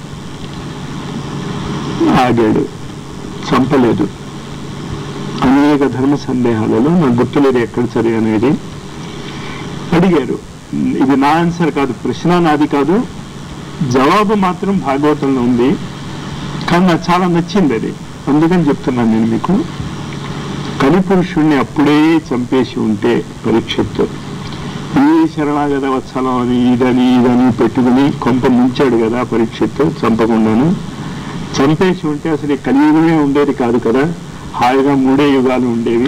ఆగాడు చంపలేదు అనేక ధర్మ సందేహాలలో నాకు గుర్తులేదు ఎక్కడ సరి అనేది అడిగారు ఇది నా ఆన్సర్ కాదు ప్రశ్న నాది కాదు జవాబు మాత్రం భాగవతంలో ఉంది కానీ నాకు చాలా నచ్చింది అది అందుకని చెప్తున్నాను నేను మీకు కలిపురుషుణ్ణి అప్పుడే చంపేసి ఉంటే పరీక్షతో ఈ శరణాగత వత్సలం అని ఇదని ఇదని పెట్టుకుని కొంప ముంచాడు కదా పరీక్షతో చంపకుండాను చంపేసి ఉంటే అసలు ఈ కలియుగమే ఉండేది కాదు కదా హాయిగా మూడే యుగాలు ఉండేవి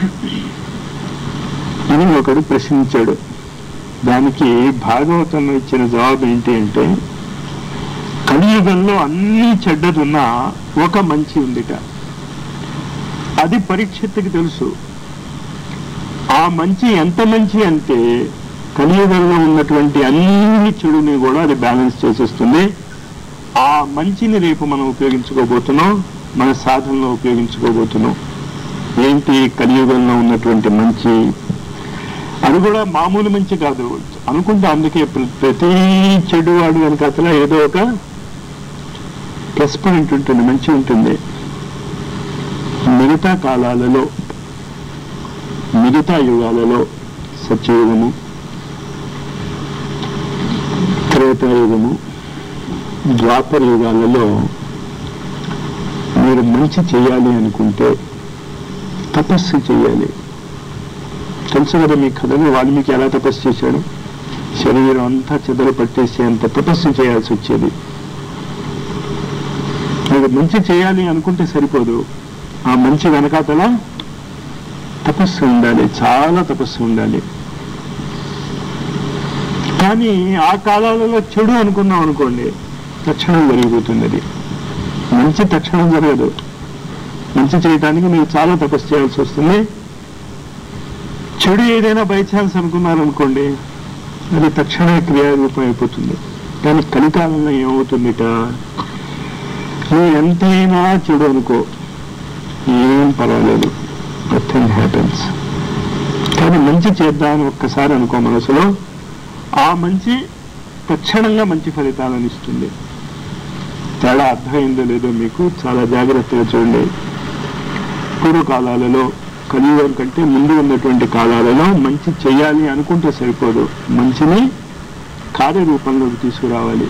అని ఒకడు ప్రశ్నించాడు దానికి భాగవతంలో ఇచ్చిన జవాబు ఏంటి అంటే కలియుగంలో అన్ని చెడ్డదున్నా ఒక మంచి ఉందిట అది పరీక్షత్తుకి తెలుసు ఆ మంచి ఎంత మంచి అంటే కలియుగంలో ఉన్నటువంటి అన్ని చెడుని కూడా అది బ్యాలెన్స్ చేసేస్తుంది ఆ మంచిని రేపు మనం ఉపయోగించుకోబోతున్నాం మన సాధనలో ఉపయోగించుకోబోతున్నాం ఏంటి కలియుగంలో ఉన్నటువంటి మంచి అది కూడా మామూలు మంచి కాదు అనుకుంటే అందుకే ప్ర- ప్రతి చెడు వాడు వెనకాతల ఏదో ఒక ప్లస్ పాయింట్ ఉంటుంది మంచి ఉంటుంది మిగతా కాలాలలో మిగతా యుగాలలో సత్యయుగము త్రేతాయుగము ద్వాపర యుగాలలో మీరు మంచి చేయాలి అనుకుంటే తపస్సు చేయాలి తెలుసు కదా మీ కథలు వాల్మీకి ఎలా తపస్సు చేశాడు శరీరం అంతా చెదలు పట్టేసే అంత తపస్సు చేయాల్సి వచ్చేది మీరు మంచి చేయాలి అనుకుంటే సరిపోదు ఆ మంచి వెనకాతల తపస్సు ఉండాలి చాలా తపస్సు ఉండాలి కానీ ఆ కాలాలలో చెడు అనుకున్నాం అనుకోండి తక్షణం జరిగిపోతుంది అది మంచి తక్షణం జరగదు మంచి చేయడానికి మీరు చాలా తపస్సు చేయాల్సి వస్తుంది చెడు ఏదైనా బై ఛాన్స్ అనుకున్నారనుకోండి అది తక్షణమే క్రియారూపం అయిపోతుంది కానీ కలికాలంలో ఏమవుతుందిట నువ్వు ఎంతైనా చెడు అనుకో ఏం పర్వాలేదు నథింగ్ హ్యాపెన్స్ కానీ మంచి చేద్దామని ఒక్కసారి అనుకో మనసులో ఆ మంచి తక్షణంగా మంచి ఫలితాలను ఇస్తుంది తేడా అర్థమైందో లేదో మీకు చాలా జాగ్రత్తగా చూడండి పూర్వకాలాలలో కలియుగం కంటే ముందు ఉన్నటువంటి కాలాలలో మంచి చేయాలి అనుకుంటే సరిపోదు మంచిని కార్యరూపంలోకి తీసుకురావాలి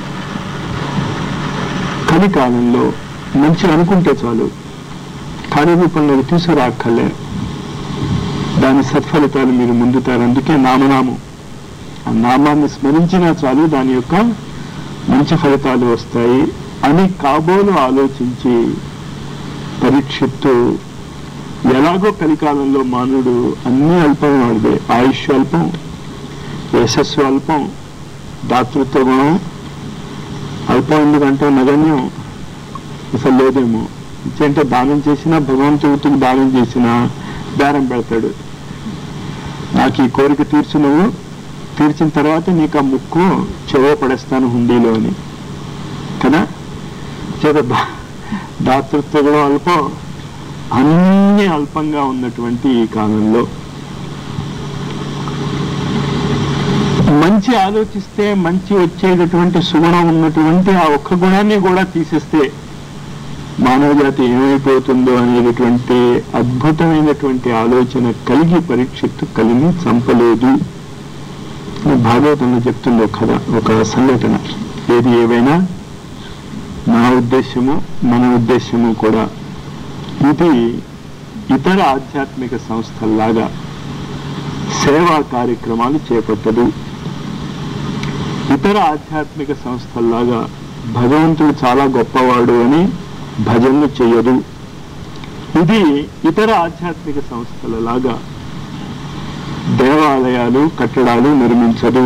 కలికాలంలో మంచి అనుకుంటే చాలు కార్యరూపంలోకి తీసుకురాక్కర్లే దాని సత్ఫలితాలు మీరు ముందుతారు అందుకే నామనామం ఆ నామాన్ని స్మరించినా చాలు దాని యొక్క మంచి ఫలితాలు వస్తాయి అని కాబోలు ఆలోచించి పరీక్షిత్తు ఎలాగో కలికాలంలో మానవుడు అన్ని అల్పం వాడిదే ఆయుష్ అల్పం యశస్సు అల్పం దాతృత్వ గుణం అల్పం ఎందుకంటే నగన్యం అసలు లేదేమో అంటే దానం చేసినా భగవంతుడికి దానం చేసినా బేరం పెడతాడు నాకు ఈ కోరిక తీర్చు నువ్వు తీర్చిన తర్వాత నీకు ఆ ముక్కు చెవ పడేస్తాను హుండీలో అని కదా చేత దా- దాతృత్వ గుణం అల్పం అన్ని అల్పంగా ఉన్నటువంటి ఈ కాలంలో మంచి ఆలోచిస్తే మంచి వచ్చేటటువంటి సుగుణం ఉన్నటువంటి ఆ ఒక్క గుణాన్ని కూడా తీసేస్తే మానవ జాతి ఏమైపోతుందో అనేటటువంటి అద్భుతమైనటువంటి ఆలోచన కలిగి పరీక్షిత్తు కలిని చంపలేదు అని భాగవతంలో చెప్తుంది ఒక కథ ఒక సంఘటన ఏది ఏవైనా నా ఉద్దేశము మన ఉద్దేశము కూడా ఇది ఇతర ఆధ్యాత్మిక సంస్థల్లాగా సేవా కార్యక్రమాలు చేపట్టదు ఇతర ఆధ్యాత్మిక సంస్థల్లాగా భగవంతుడు చాలా గొప్పవాడు అని భజనలు చేయదు ఇది ఇతర ఆధ్యాత్మిక సంస్థలలాగా దేవాలయాలు కట్టడాలు నిర్మించదు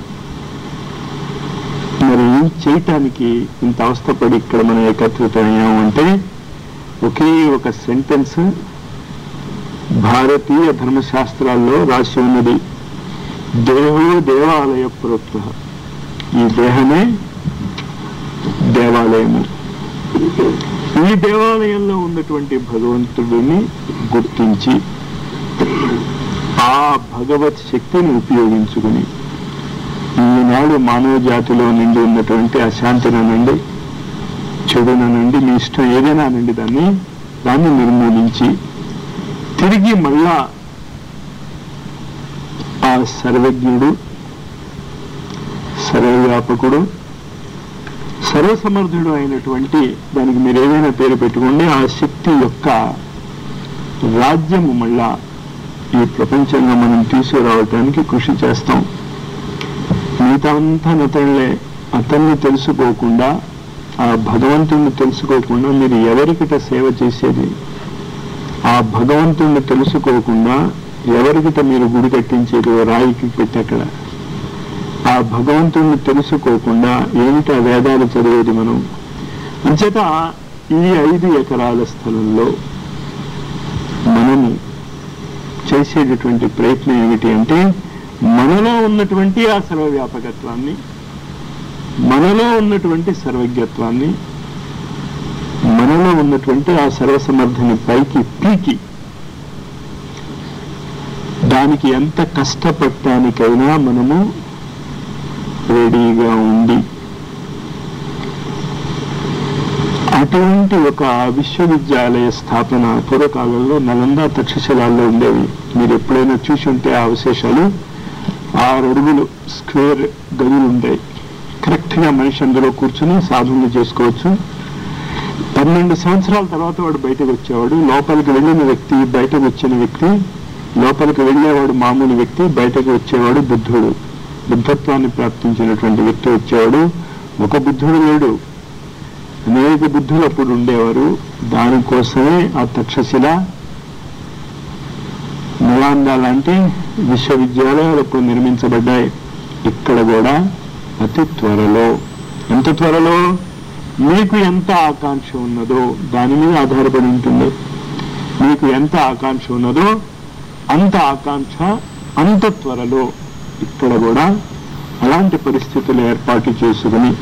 మరి చేయటానికి ఇంత అవస్థపడి ఇక్కడ మనం ఏకత్రితమయ్యాము అంటే ఒకే ఒక సెంటెన్స్ భారతీయ ధర్మశాస్త్రాల్లో రాసి ఉన్నది దేహో దేవాలయ ప్రోక్త ఈ దేహమే దేవాలయము ఈ దేవాలయంలో ఉన్నటువంటి భగవంతుడిని గుర్తించి ఆ భగవత్ శక్తిని ఉపయోగించుకుని ఈనాడు మానవ జాతిలో నిండి ఉన్నటువంటి అశాంతినండి చెడునండి మీ ఇష్టం ఏదైనా నుండి దాన్ని దాన్ని నిర్మూలించి తిరిగి మళ్ళా ఆ సర్వజ్ఞుడు సర్వవ్యాపకుడు సర్వసమర్థుడు అయినటువంటి దానికి మీరు ఏదైనా పేరు పెట్టుకోండి ఆ శక్తి యొక్క రాజ్యము మళ్ళా ఈ ప్రపంచంగా మనం తీసుకురావటానికి కృషి చేస్తాం మిగతా అంతా నతనులే అతన్ని తెలుసుకోకుండా ఆ భగవంతుణ్ణి తెలుసుకోకుండా మీరు ఎవరికిట సేవ చేసేది ఆ భగవంతుణ్ణి తెలుసుకోకుండా ఎవరికిట మీరు గుడి కట్టించేది ఓ రాయికి పెట్టి అక్కడ ఆ భగవంతుణ్ణి తెలుసుకోకుండా ఏమిటి ఆ వేదాలు చదివేది మనం అంచేత ఈ ఐదు ఎకరాల స్థలంలో మనము చేసేటటువంటి ప్రయత్నం ఏమిటి అంటే మనలో ఉన్నటువంటి ఆ సర్వవ్యాపకత్వాన్ని మనలో ఉన్నటువంటి సర్వజ్ఞత్వాన్ని మనలో ఉన్నటువంటి ఆ సర్వసమర్థని పైకి పీకి దానికి ఎంత కష్టపడటానికైనా మనము రెడీగా ఉండి అటువంటి ఒక విశ్వవిద్యాలయ స్థాపన పూర్వకాలంలో నలంద తక్షశిలాల్లో ఉండేవి మీరు ఎప్పుడైనా చూసి ఉంటే ఆ అవశేషాలు ఆరు అడుగులు స్క్వేర్ గదులు ఉంటాయి కరెక్ట్ గా మనిషి అందులో కూర్చుని సాధనలు చేసుకోవచ్చు పన్నెండు సంవత్సరాల తర్వాత వాడు బయటకు వచ్చేవాడు లోపలికి వెళ్ళిన వ్యక్తి బయటకు వచ్చిన వ్యక్తి లోపలికి వెళ్ళేవాడు మామూలు వ్యక్తి బయటకు వచ్చేవాడు బుద్ధుడు బుద్ధత్వాన్ని ప్రాప్తించినటువంటి వ్యక్తి వచ్చేవాడు ఒక బుద్ధుడు లేడు అనేక బుద్ధులు అప్పుడు ఉండేవారు దానికోసమే ఆ తక్షశిల నలాంద లాంటి విశ్వవిద్యాలయాలు అప్పుడు నిర్మించబడ్డాయి ఇక్కడ కూడా అతి త్వరలో ఎంత త్వరలో మీకు ఎంత ఆకాంక్ష ఉన్నదో దాని మీద ఆధారపడి ఉంటుంది మీకు ఎంత ఆకాంక్ష ఉన్నదో అంత ఆకాంక్ష అంత త్వరలో ఇక్కడ కూడా అలాంటి పరిస్థితులు ఏర్పాటు చేసుకుని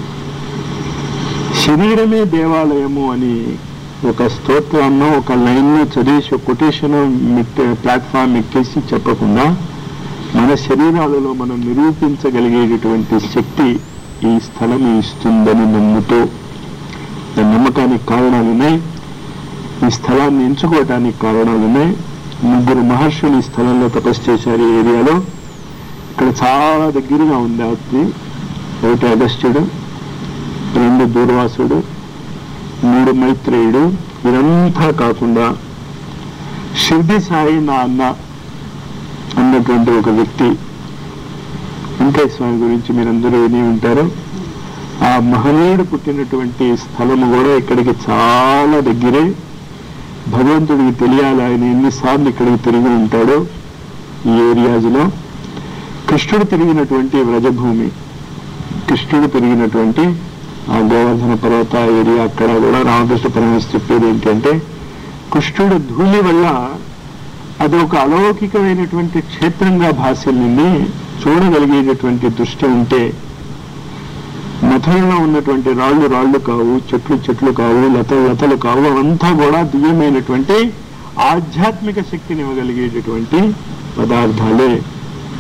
శరీరమే దేవాలయము అని ఒక స్తోత్రాన్నో ఒక లైన్నో చదివేసి ఒక కొటేషన్ ప్లాట్ఫామ్ ఎక్కేసి చెప్పకుండా మన శరీరాలలో మనం నిరూపించగలిగేటటువంటి శక్తి ఈ స్థలం ఇస్తుందని నమ్ముతూ దాని నమ్మకానికి కారణాలు ఉన్నాయి ఈ స్థలాన్ని ఎంచుకోవటానికి కారణాలు ఉన్నాయి ముగ్గురు మహర్షులు ఈ స్థలంలో తపస్సు చేశారు ఈ ఏరియాలో ఇక్కడ చాలా దగ్గరగా ఉంది అది ఒకటి అగస్త్యుడు రెండు దూర్వాసుడు మూడు మైత్రేయుడు ఇదంతా కాకుండా షిర్ది సాయి నా అన్న అన్నటువంటి ఒక వ్యక్తి వెంకయ్య స్వామి గురించి మీరందరూ విని ఉంటారు ఆ మహనీయుడు పుట్టినటువంటి స్థలము కూడా ఇక్కడికి చాలా దగ్గరే భగవంతుడికి తెలియాలి ఆయన ఎన్నిసార్లు ఇక్కడికి తిరిగి ఉంటాడో ఈ ఏరియాస్లో కృష్ణుడు తిరిగినటువంటి వ్రజభూమి కృష్ణుడు తిరిగినటువంటి ఆ గోవర్ధన పర్వత ఏరియా అక్కడ కూడా రామకృష్ణ పరమేశ్వర చెప్పేది ఏంటంటే కృష్ణుడు ధూళి వల్ల అది ఒక అలౌకికమైనటువంటి క్షేత్రంగా భాషల్ని చూడగలిగేటటువంటి దృష్టి ఉంటే మథురలో ఉన్నటువంటి రాళ్ళు రాళ్ళు కావు చెట్లు చెట్లు కావు లతలు లతలు కావు అవంతా కూడా దివ్యమైనటువంటి ఆధ్యాత్మిక శక్తిని ఇవ్వగలిగేటటువంటి పదార్థాలే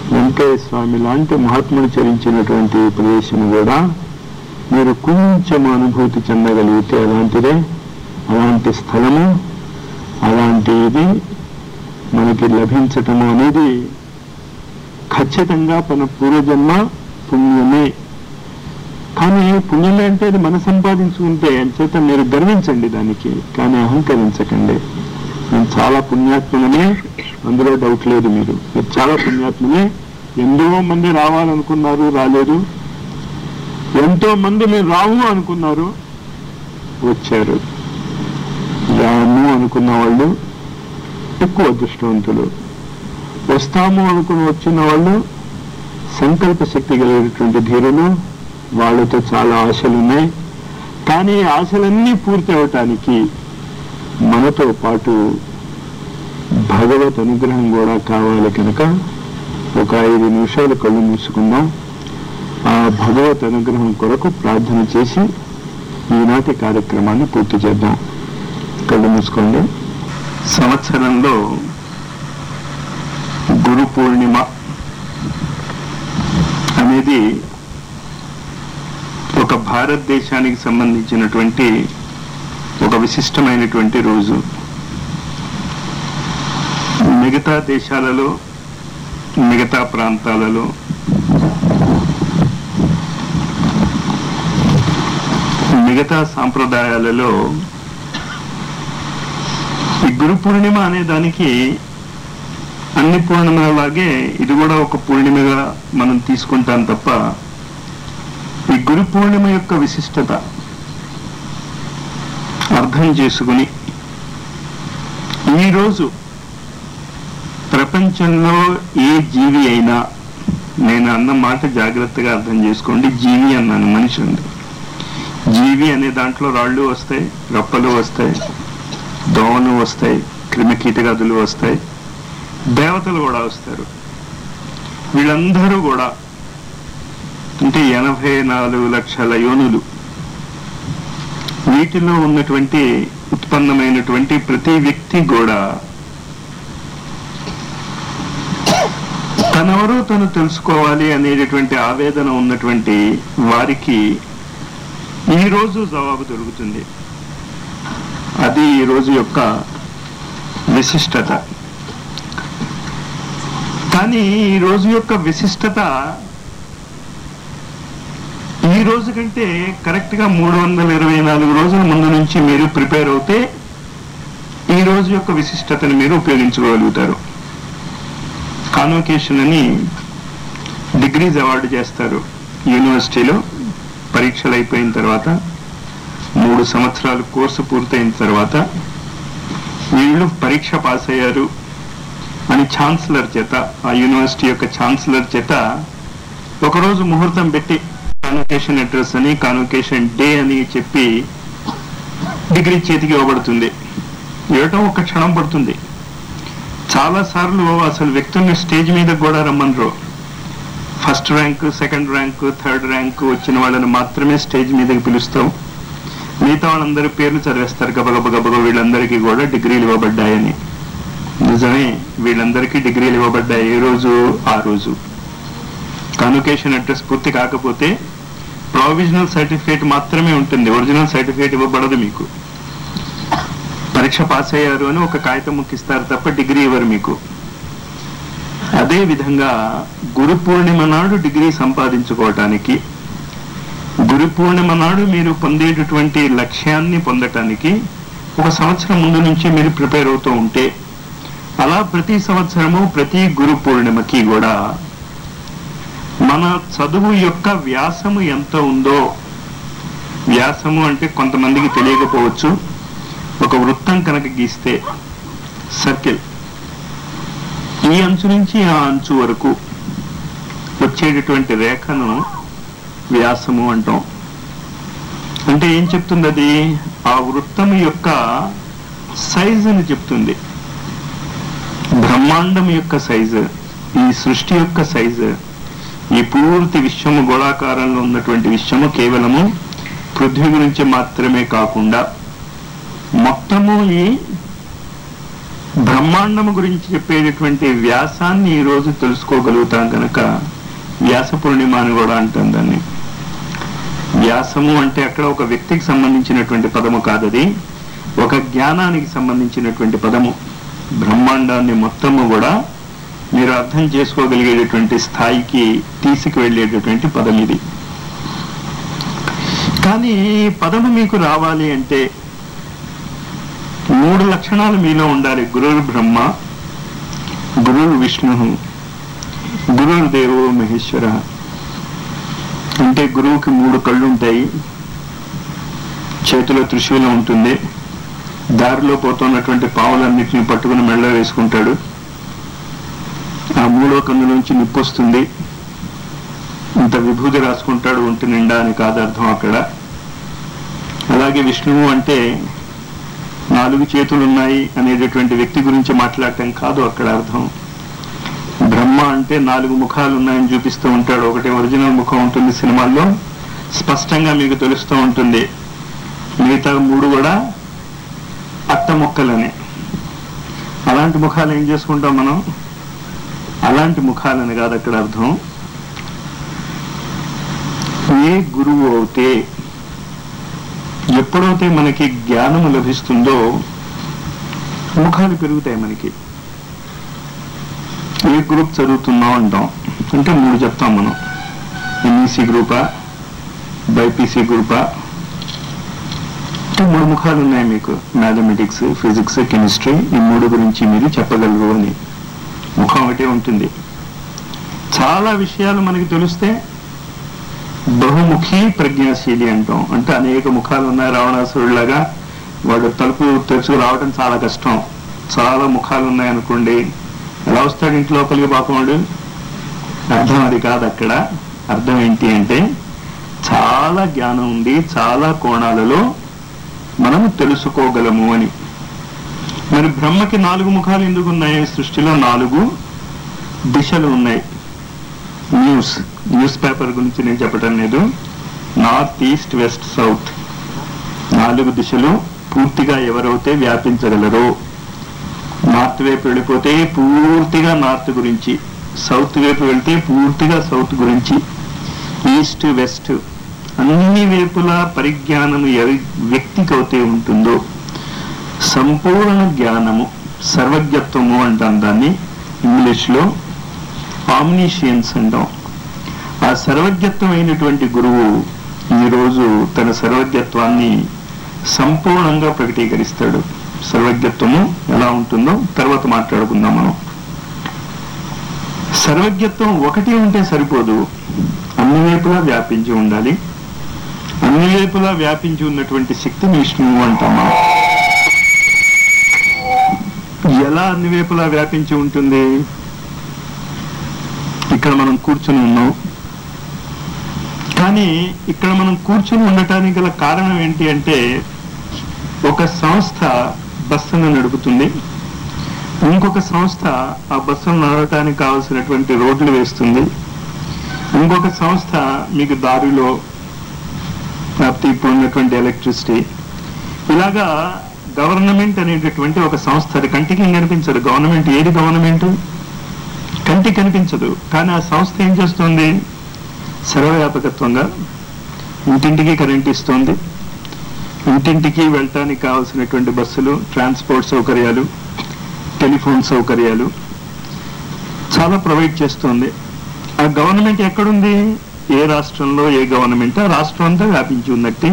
వెంకయ్య స్వామి లాంటి మహాత్ముడు చరించినటువంటి ప్రదేశం కూడా మీరు కొంచెం అనుభూతి చెందగలిగితే అలాంటిదే అలాంటి స్థలము అలాంటిది మనకి లభించటము అనేది ఖచ్చితంగా మన పూర్వజన్మ పుణ్యమే కానీ పుణ్యమే అంటే అది మనం సంపాదించుకుంటే అంచేత మీరు గర్వించండి దానికి కానీ అహంకరించకండి నేను చాలా పుణ్యాత్ములనే అందులో డౌట్ లేదు మీరు మీరు చాలా పుణ్యాత్ములే ఎంతో మంది రావాలనుకున్నారు రాలేదు ఎంతో మంది మీరు రావు అనుకున్నారు వచ్చారు రాము అనుకున్న వాళ్ళు ఎక్కువ అదృష్టవంతులు వస్తాము అనుకుని వచ్చిన వాళ్ళు సంకల్ప శక్తి కలిగినటువంటి ధీరులు వాళ్ళతో చాలా ఆశలు ఉన్నాయి కానీ ఈ ఆశలన్నీ పూర్తి అవటానికి మనతో పాటు భగవత్ అనుగ్రహం కూడా కావాలి కనుక ఒక ఐదు నిమిషాలు కళ్ళు మూసుకుందాం ఆ భగవత్ అనుగ్రహం కొరకు ప్రార్థన చేసి ఈనాటి కార్యక్రమాన్ని పూర్తి చేద్దాం కళ్ళు మూసుకోండి సంవత్సరంలో గురు పూర్ణిమ అనేది ఒక భారతదేశానికి సంబంధించినటువంటి ఒక విశిష్టమైనటువంటి రోజు మిగతా దేశాలలో మిగతా ప్రాంతాలలో మిగతా సాంప్రదాయాలలో ఈ గురు పూర్ణిమ అనే దానికి అన్ని పూర్ణిమలాగే ఇది కూడా ఒక పూర్ణిమగా మనం తీసుకుంటాం తప్ప ఈ గురు పూర్ణిమ యొక్క విశిష్టత అర్థం చేసుకుని ఈరోజు ప్రపంచంలో ఏ జీవి అయినా నేను అన్న మాట జాగ్రత్తగా అర్థం చేసుకోండి జీవి అన్నాను మనిషి ఉంది జీవి అనే దాంట్లో రాళ్ళు వస్తాయి రప్పలు వస్తాయి దోమలు వస్తాయి క్రిమి కీటకాదులు వస్తాయి దేవతలు కూడా వస్తారు వీళ్ళందరూ కూడా అంటే ఎనభై నాలుగు లక్షల యోనులు వీటిలో ఉన్నటువంటి ఉత్పన్నమైనటువంటి ప్రతి వ్యక్తి కూడా తనెవరో తను తెలుసుకోవాలి అనేటటువంటి ఆవేదన ఉన్నటువంటి వారికి ఈ రోజు జవాబు దొరుకుతుంది అది ఈ రోజు యొక్క విశిష్టత కానీ ఈ రోజు యొక్క విశిష్టత ఈ రోజు కంటే కరెక్ట్ గా మూడు వందల ఇరవై నాలుగు రోజుల ముందు నుంచి మీరు ప్రిపేర్ అవుతే ఈ రోజు యొక్క విశిష్టతను మీరు ఉపయోగించుకోగలుగుతారు కాన్వకేషన్ అని డిగ్రీస్ అవార్డు చేస్తారు యూనివర్సిటీలో పరీక్షలు అయిపోయిన తర్వాత మూడు సంవత్సరాలు కోర్సు పూర్తయిన తర్వాత వీళ్ళు పరీక్ష పాస్ అయ్యారు అని ఛాన్సలర్ చేత ఆ యూనివర్సిటీ యొక్క ఛాన్సలర్ చేత ఒకరోజు ముహూర్తం పెట్టి కాన్వకేషన్ అడ్రస్ అని కాన్వకేషన్ డే అని చెప్పి డిగ్రీ చేతికి ఇవ్వబడుతుంది ఇవ్వటం ఒక క్షణం పడుతుంది చాలా సార్లు అసలు వ్యక్తుల్ని స్టేజ్ మీద కూడా రమ్మనరు first rank second rank third rank వచ్చిన వాళ్ళని మాత్రమే స్టేజ్ మీదకి పిలుస్తాం మిగతా వాళ్ళందరి పేర్లు చదివేస్తారు గబగబ గబగ వీళ్ళందరికీ కూడా డిగ్రీలు ఇవ్వబడ్డాయని నిజమే వీళ్ళందరికీ డిగ్రీలు ఇవ్వబడ్డాయి ఏ రోజు ఆ రోజు కాన్వకేషన్ అడ్రస్ పూర్తి కాకపోతే ప్రావిజనల్ సర్టిఫికేట్ మాత్రమే ఉంటుంది ఒరిజినల్ సర్టిఫికేట్ ఇవ్వబడదు మీకు పరీక్ష పాస్ అయ్యారు అని ఒక కాగితం ముక్కిస్తారు తప్ప డిగ్రీ ఇవ్వరు మీకు అదే విధంగా గురు పూర్ణిమ నాడు డిగ్రీ సంపాదించుకోవటానికి గురు పూర్ణిమ నాడు మీరు పొందేటటువంటి లక్ష్యాన్ని పొందటానికి ఒక సంవత్సరం ముందు నుంచి మీరు ప్రిపేర్ అవుతూ ఉంటే అలా ప్రతి సంవత్సరము ప్రతి గురు పూర్ణిమకి కూడా మన చదువు యొక్క వ్యాసము ఎంత ఉందో వ్యాసము అంటే కొంతమందికి తెలియకపోవచ్చు ఒక వృత్తం కనుక గీస్తే సర్కిల్ ఈ అంచు నుంచి ఆ అంచు వరకు వచ్చేటటువంటి రేఖను వ్యాసము అంటాం అంటే ఏం చెప్తుంది అది ఆ వృత్తం యొక్క సైజుని చెప్తుంది బ్రహ్మాండం యొక్క సైజు ఈ సృష్టి యొక్క సైజు ఈ పూర్తి విశ్వము గోళాకారంలో ఉన్నటువంటి విశ్వము కేవలము పృథ్వీ గురించి మాత్రమే కాకుండా మొత్తము ఈ బ్రహ్మాండము గురించి చెప్పేటటువంటి వ్యాసాన్ని ఈ రోజు తెలుసుకోగలుగుతాం కనుక వ్యాస పూర్ణిమ అని కూడా అంటాం దాన్ని వ్యాసము అంటే అక్కడ ఒక వ్యక్తికి సంబంధించినటువంటి పదము కాదది ఒక జ్ఞానానికి సంబంధించినటువంటి పదము బ్రహ్మాండాన్ని మొత్తము కూడా మీరు అర్థం చేసుకోగలిగేటటువంటి స్థాయికి తీసుకువెళ్ళేటటువంటి పదం ఇది కానీ ఈ పదము మీకు రావాలి అంటే మూడు లక్షణాలు మీలో ఉండాలి గురువు బ్రహ్మ గురువు విష్ణు గురువు దేవో మహేశ్వర అంటే గురువుకి మూడు కళ్ళు ఉంటాయి చేతిలో త్రిశూలం ఉంటుంది దారిలో పోతున్నటువంటి పావులన్నింటినీ పట్టుకుని మెళ్ళ వేసుకుంటాడు ఆ మూడో కన్ను నుంచి నిప్పు వస్తుంది ఇంత విభూతి రాసుకుంటాడు ఒంటి నిండా అని కాదు అర్థం అక్కడ అలాగే విష్ణువు అంటే నాలుగు చేతులు ఉన్నాయి అనేటటువంటి వ్యక్తి గురించి మాట్లాడటం కాదు అక్కడ అర్థం బ్రహ్మ అంటే నాలుగు ముఖాలు ఉన్నాయని చూపిస్తూ ఉంటాడు ఒకటి ఒరిజినల్ ముఖం ఉంటుంది సినిమాల్లో స్పష్టంగా మీకు తెలుస్తూ ఉంటుంది మిగతా మూడు కూడా అట్ట ముక్కలని అలాంటి ముఖాలు ఏం చేసుకుంటాం మనం అలాంటి ముఖాలని కాదు అక్కడ అర్థం ఏ గురువు అవుతే ఎప్పుడైతే మనకి జ్ఞానము లభిస్తుందో ముఖాలు పెరుగుతాయి మనకి ఏ గ్రూప్ చదువుతున్నాం అంటాం అంటే మూడు చెప్తాం మనం ఎంఈసి గ్రూపా బైపీసీ గ్రూపా అంటే మూడు ముఖాలు ఉన్నాయి మీకు మ్యాథమెటిక్స్ ఫిజిక్స్ కెమిస్ట్రీ ఈ మూడు గురించి మీరు చెప్పగలరు అని ముఖం ఒకటే ఉంటుంది చాలా విషయాలు మనకి తెలిస్తే బహుముఖి ప్రజ్ఞాశీలి అంటాం అంటే అనేక ముఖాలు ఉన్నాయి రావణాసురుడిలాగా వాడు తలుపు తెరుచుకు రావడం చాలా కష్టం చాలా ముఖాలు ఉన్నాయి అనుకోండి ఎలా వస్తాడు ఇంటి లోపలికి పాపం వాడు అర్థం అది కాదు అక్కడ అర్థం ఏంటి అంటే చాలా జ్ఞానం ఉంది చాలా కోణాలలో మనము తెలుసుకోగలము అని మరి బ్రహ్మకి నాలుగు ముఖాలు ఎందుకు ఉన్నాయి సృష్టిలో నాలుగు దిశలు ఉన్నాయి న్యూస్ న్యూస్ పేపర్ గురించి నేను చెప్పటం లేదు నార్త్ ఈస్ట్ వెస్ట్ సౌత్ నాలుగు దిశలు పూర్తిగా ఎవరైతే వ్యాపించగలరో నార్త్ వైపు వెళ్ళిపోతే పూర్తిగా నార్త్ గురించి సౌత్ వైపు వెళ్తే పూర్తిగా సౌత్ గురించి ఈస్ట్ వెస్ట్ అన్ని వైపులా పరిజ్ఞానము ఎవి వ్యక్తికి అయితే ఉంటుందో సంపూర్ణ జ్ఞానము సర్వజ్ఞత్వము అంటాం దాన్ని ఇంగ్లీష్లో ఆమ్నిషియన్స్ అంటాం ఆ సర్వజ్ఞత్వమైనటువంటి గురువు ఈరోజు తన సర్వజ్ఞత్వాన్ని సంపూర్ణంగా ప్రకటీకరిస్తాడు సర్వజ్ఞత్వము ఎలా ఉంటుందో తర్వాత మాట్లాడుకుందాం మనం సర్వజ్ఞత్వం ఒకటి ఉంటే సరిపోదు అన్ని వైపులా వ్యాపించి ఉండాలి అన్ని వైపులా వ్యాపించి ఉన్నటువంటి శక్తిని విష్ణువు అంటాం మనం ఎలా అన్ని వైపులా వ్యాపించి ఉంటుంది ఇక్కడ మనం కూర్చుని ఉన్నాం కానీ ఇక్కడ మనం కూర్చుని ఉండటానికి గల కారణం ఏంటి అంటే ఒక సంస్థ బస్సును నడుపుతుంది ఇంకొక సంస్థ ఆ బస్సును నడవటానికి కావలసినటువంటి రోడ్లు వేస్తుంది ఇంకొక సంస్థ మీకు దారిలో లేకపోతే ఇప్పుడు ఉన్నటువంటి ఎలక్ట్రిసిటీ ఇలాగా గవర్నమెంట్ అనేటటువంటి ఒక సంస్థ అది కంటికి కనిపించదు గవర్నమెంట్ ఏది గవర్నమెంట్ కంటికి కనిపించదు కానీ ఆ సంస్థ ఏం చేస్తుంది సర్వవ్యాపకత్వంగా ఇంటింటికి కరెంట్ ఇస్తుంది ఇంటింటికి వెళ్ళటానికి కావాల్సినటువంటి బస్సులు ట్రాన్స్పోర్ట్ సౌకర్యాలు టెలిఫోన్ సౌకర్యాలు చాలా ప్రొవైడ్ చేస్తుంది ఆ గవర్నమెంట్ ఎక్కడుంది ఏ రాష్ట్రంలో ఏ గవర్నమెంట్ ఆ రాష్ట్రం అంతా వ్యాపించి ఉన్నట్టే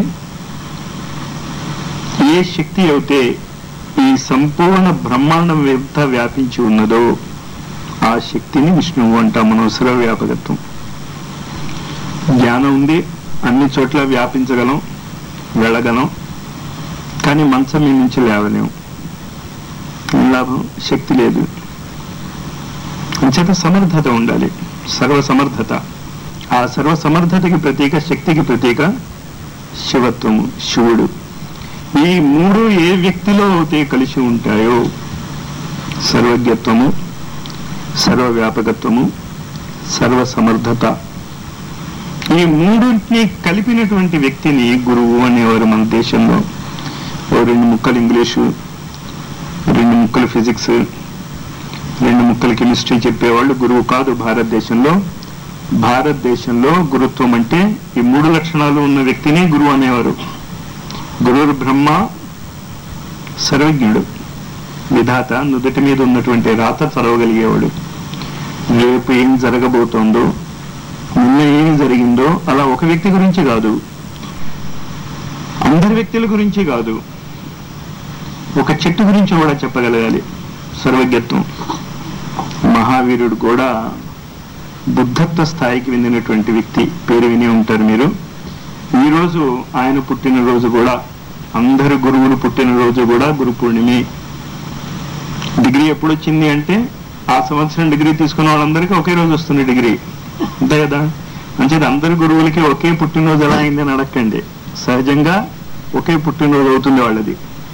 ఏ శక్తి అయితే ఈ సంపూర్ణ బ్రహ్మాండం ఎంత వ్యాపించి ఉన్నదో ఆ శక్తిని విష్ణువు అంటాం మనం సర్వవ్యాపకత్వం జ్ఞానం ఉంది అన్ని చోట్ల వ్యాపించగలం వెళ్ళగలం కానీ మంచం మీ నుంచి లేవలేము ఏం లాభం శక్తి లేదు అంచేత సమర్థత ఉండాలి సర్వ సమర్థత ఆ సర్వ సమర్థతకి ప్రతీక శక్తికి ప్రతీక శివత్వము శివుడు ఈ మూడు ఏ వ్యక్తిలో అయితే కలిసి ఉంటాయో సర్వజ్ఞత్వము సర్వవ్యాపకత్వము సర్వ సమర్థత ఈ మూడింటిని కలిపినటువంటి వ్యక్తిని గురువు అనేవారు మన దేశంలో ఓ రెండు ముక్కలు ఇంగ్లీషు రెండు ముక్కలు ఫిజిక్స్ రెండు ముక్కలు కెమిస్ట్రీ చెప్పేవాళ్ళు గురువు కాదు భారతదేశంలో భారతదేశంలో గురుత్వం అంటే ఈ మూడు లక్షణాలు ఉన్న వ్యక్తిని గురువు అనేవారు గురువు బ్రహ్మ సర్వజ్ఞుడు విధాత నుదుటి మీద ఉన్నటువంటి రాత చదవగలిగేవాడు రేపు ఏం జరగబోతోందో నిన్న ఏమి జరిగిందో అలా ఒక వ్యక్తి గురించి కాదు అందరి వ్యక్తుల గురించి కాదు ఒక చెట్టు గురించి కూడా చెప్పగలగాలి సర్వజ్ఞత్వం మహావీరుడు కూడా బుద్ధత్వ స్థాయికి చెందినటువంటి వ్యక్తి పేరు విని ఉంటారు మీరు ఈ రోజు ఆయన పుట్టినరోజు కూడా అందరు గురువులు పుట్టినరోజు కూడా గురు పూర్ణిమే డిగ్రీ ఎప్పుడు వచ్చింది అంటే ఆ సంవత్సరం డిగ్రీ తీసుకున్న వాళ్ళందరికీ ఒకే రోజు వస్తుంది డిగ్రీ అంతే కదా మంచిది అందరు గురువులకి ఒకే పుట్టినరోజు ఎలా అయిందని అడగండి సహజంగా ఒకే పుట్టినరోజు అవుతుంది వాళ్ళది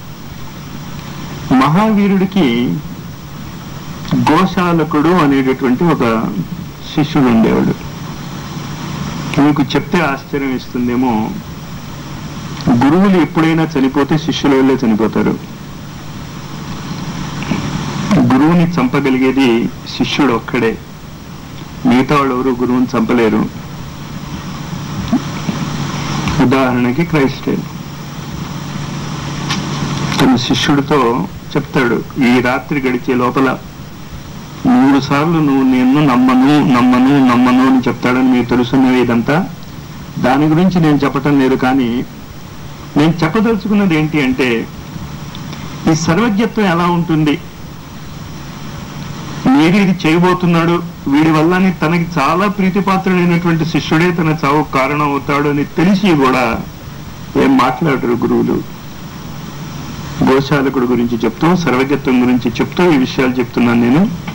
మహావీరుడికి గోశాలకుడు అనేటటువంటి ఒక శిష్యుడు ఉండేవాడు మీకు చెప్తే ఆశ్చర్యం ఇస్తుందేమో గురువులు ఎప్పుడైనా చనిపోతే శిష్యుల వల్లే చనిపోతారు గురువుని చంపగలిగేది శిష్యుడు ఒక్కడే మిగతా వాళ్ళు ఎవరు గురువుని చంపలేరు ఉదాహరణకి క్రైస్టే తన శిష్యుడితో చెప్తాడు ఈ రాత్రి గడిచే లోపల మూడు సార్లు నువ్వు నిన్ను నమ్మను నమ్మను నమ్మను అని చెప్తాడని మీకు తెలుసున్నది ఇదంతా దాని గురించి నేను చెప్పటం లేదు కానీ నేను చెప్పదలుచుకున్నది ఏంటి అంటే ఈ సర్వజ్ఞత్వం ఎలా ఉంటుంది మీరు ఇది చేయబోతున్నాడు వీడి వల్ల తనకి చాలా ప్రీతిపాత్రుడైనటువంటి శిష్యుడే తన చావు కారణం అవుతాడు అని తెలిసి కూడా ఏం మాట్లాడరు గురువులు గోశాలకుడు గురించి చెప్తూ సర్వజ్ఞత్వం గురించి చెప్తూ ఈ విషయాలు చెప్తున్నాను నేను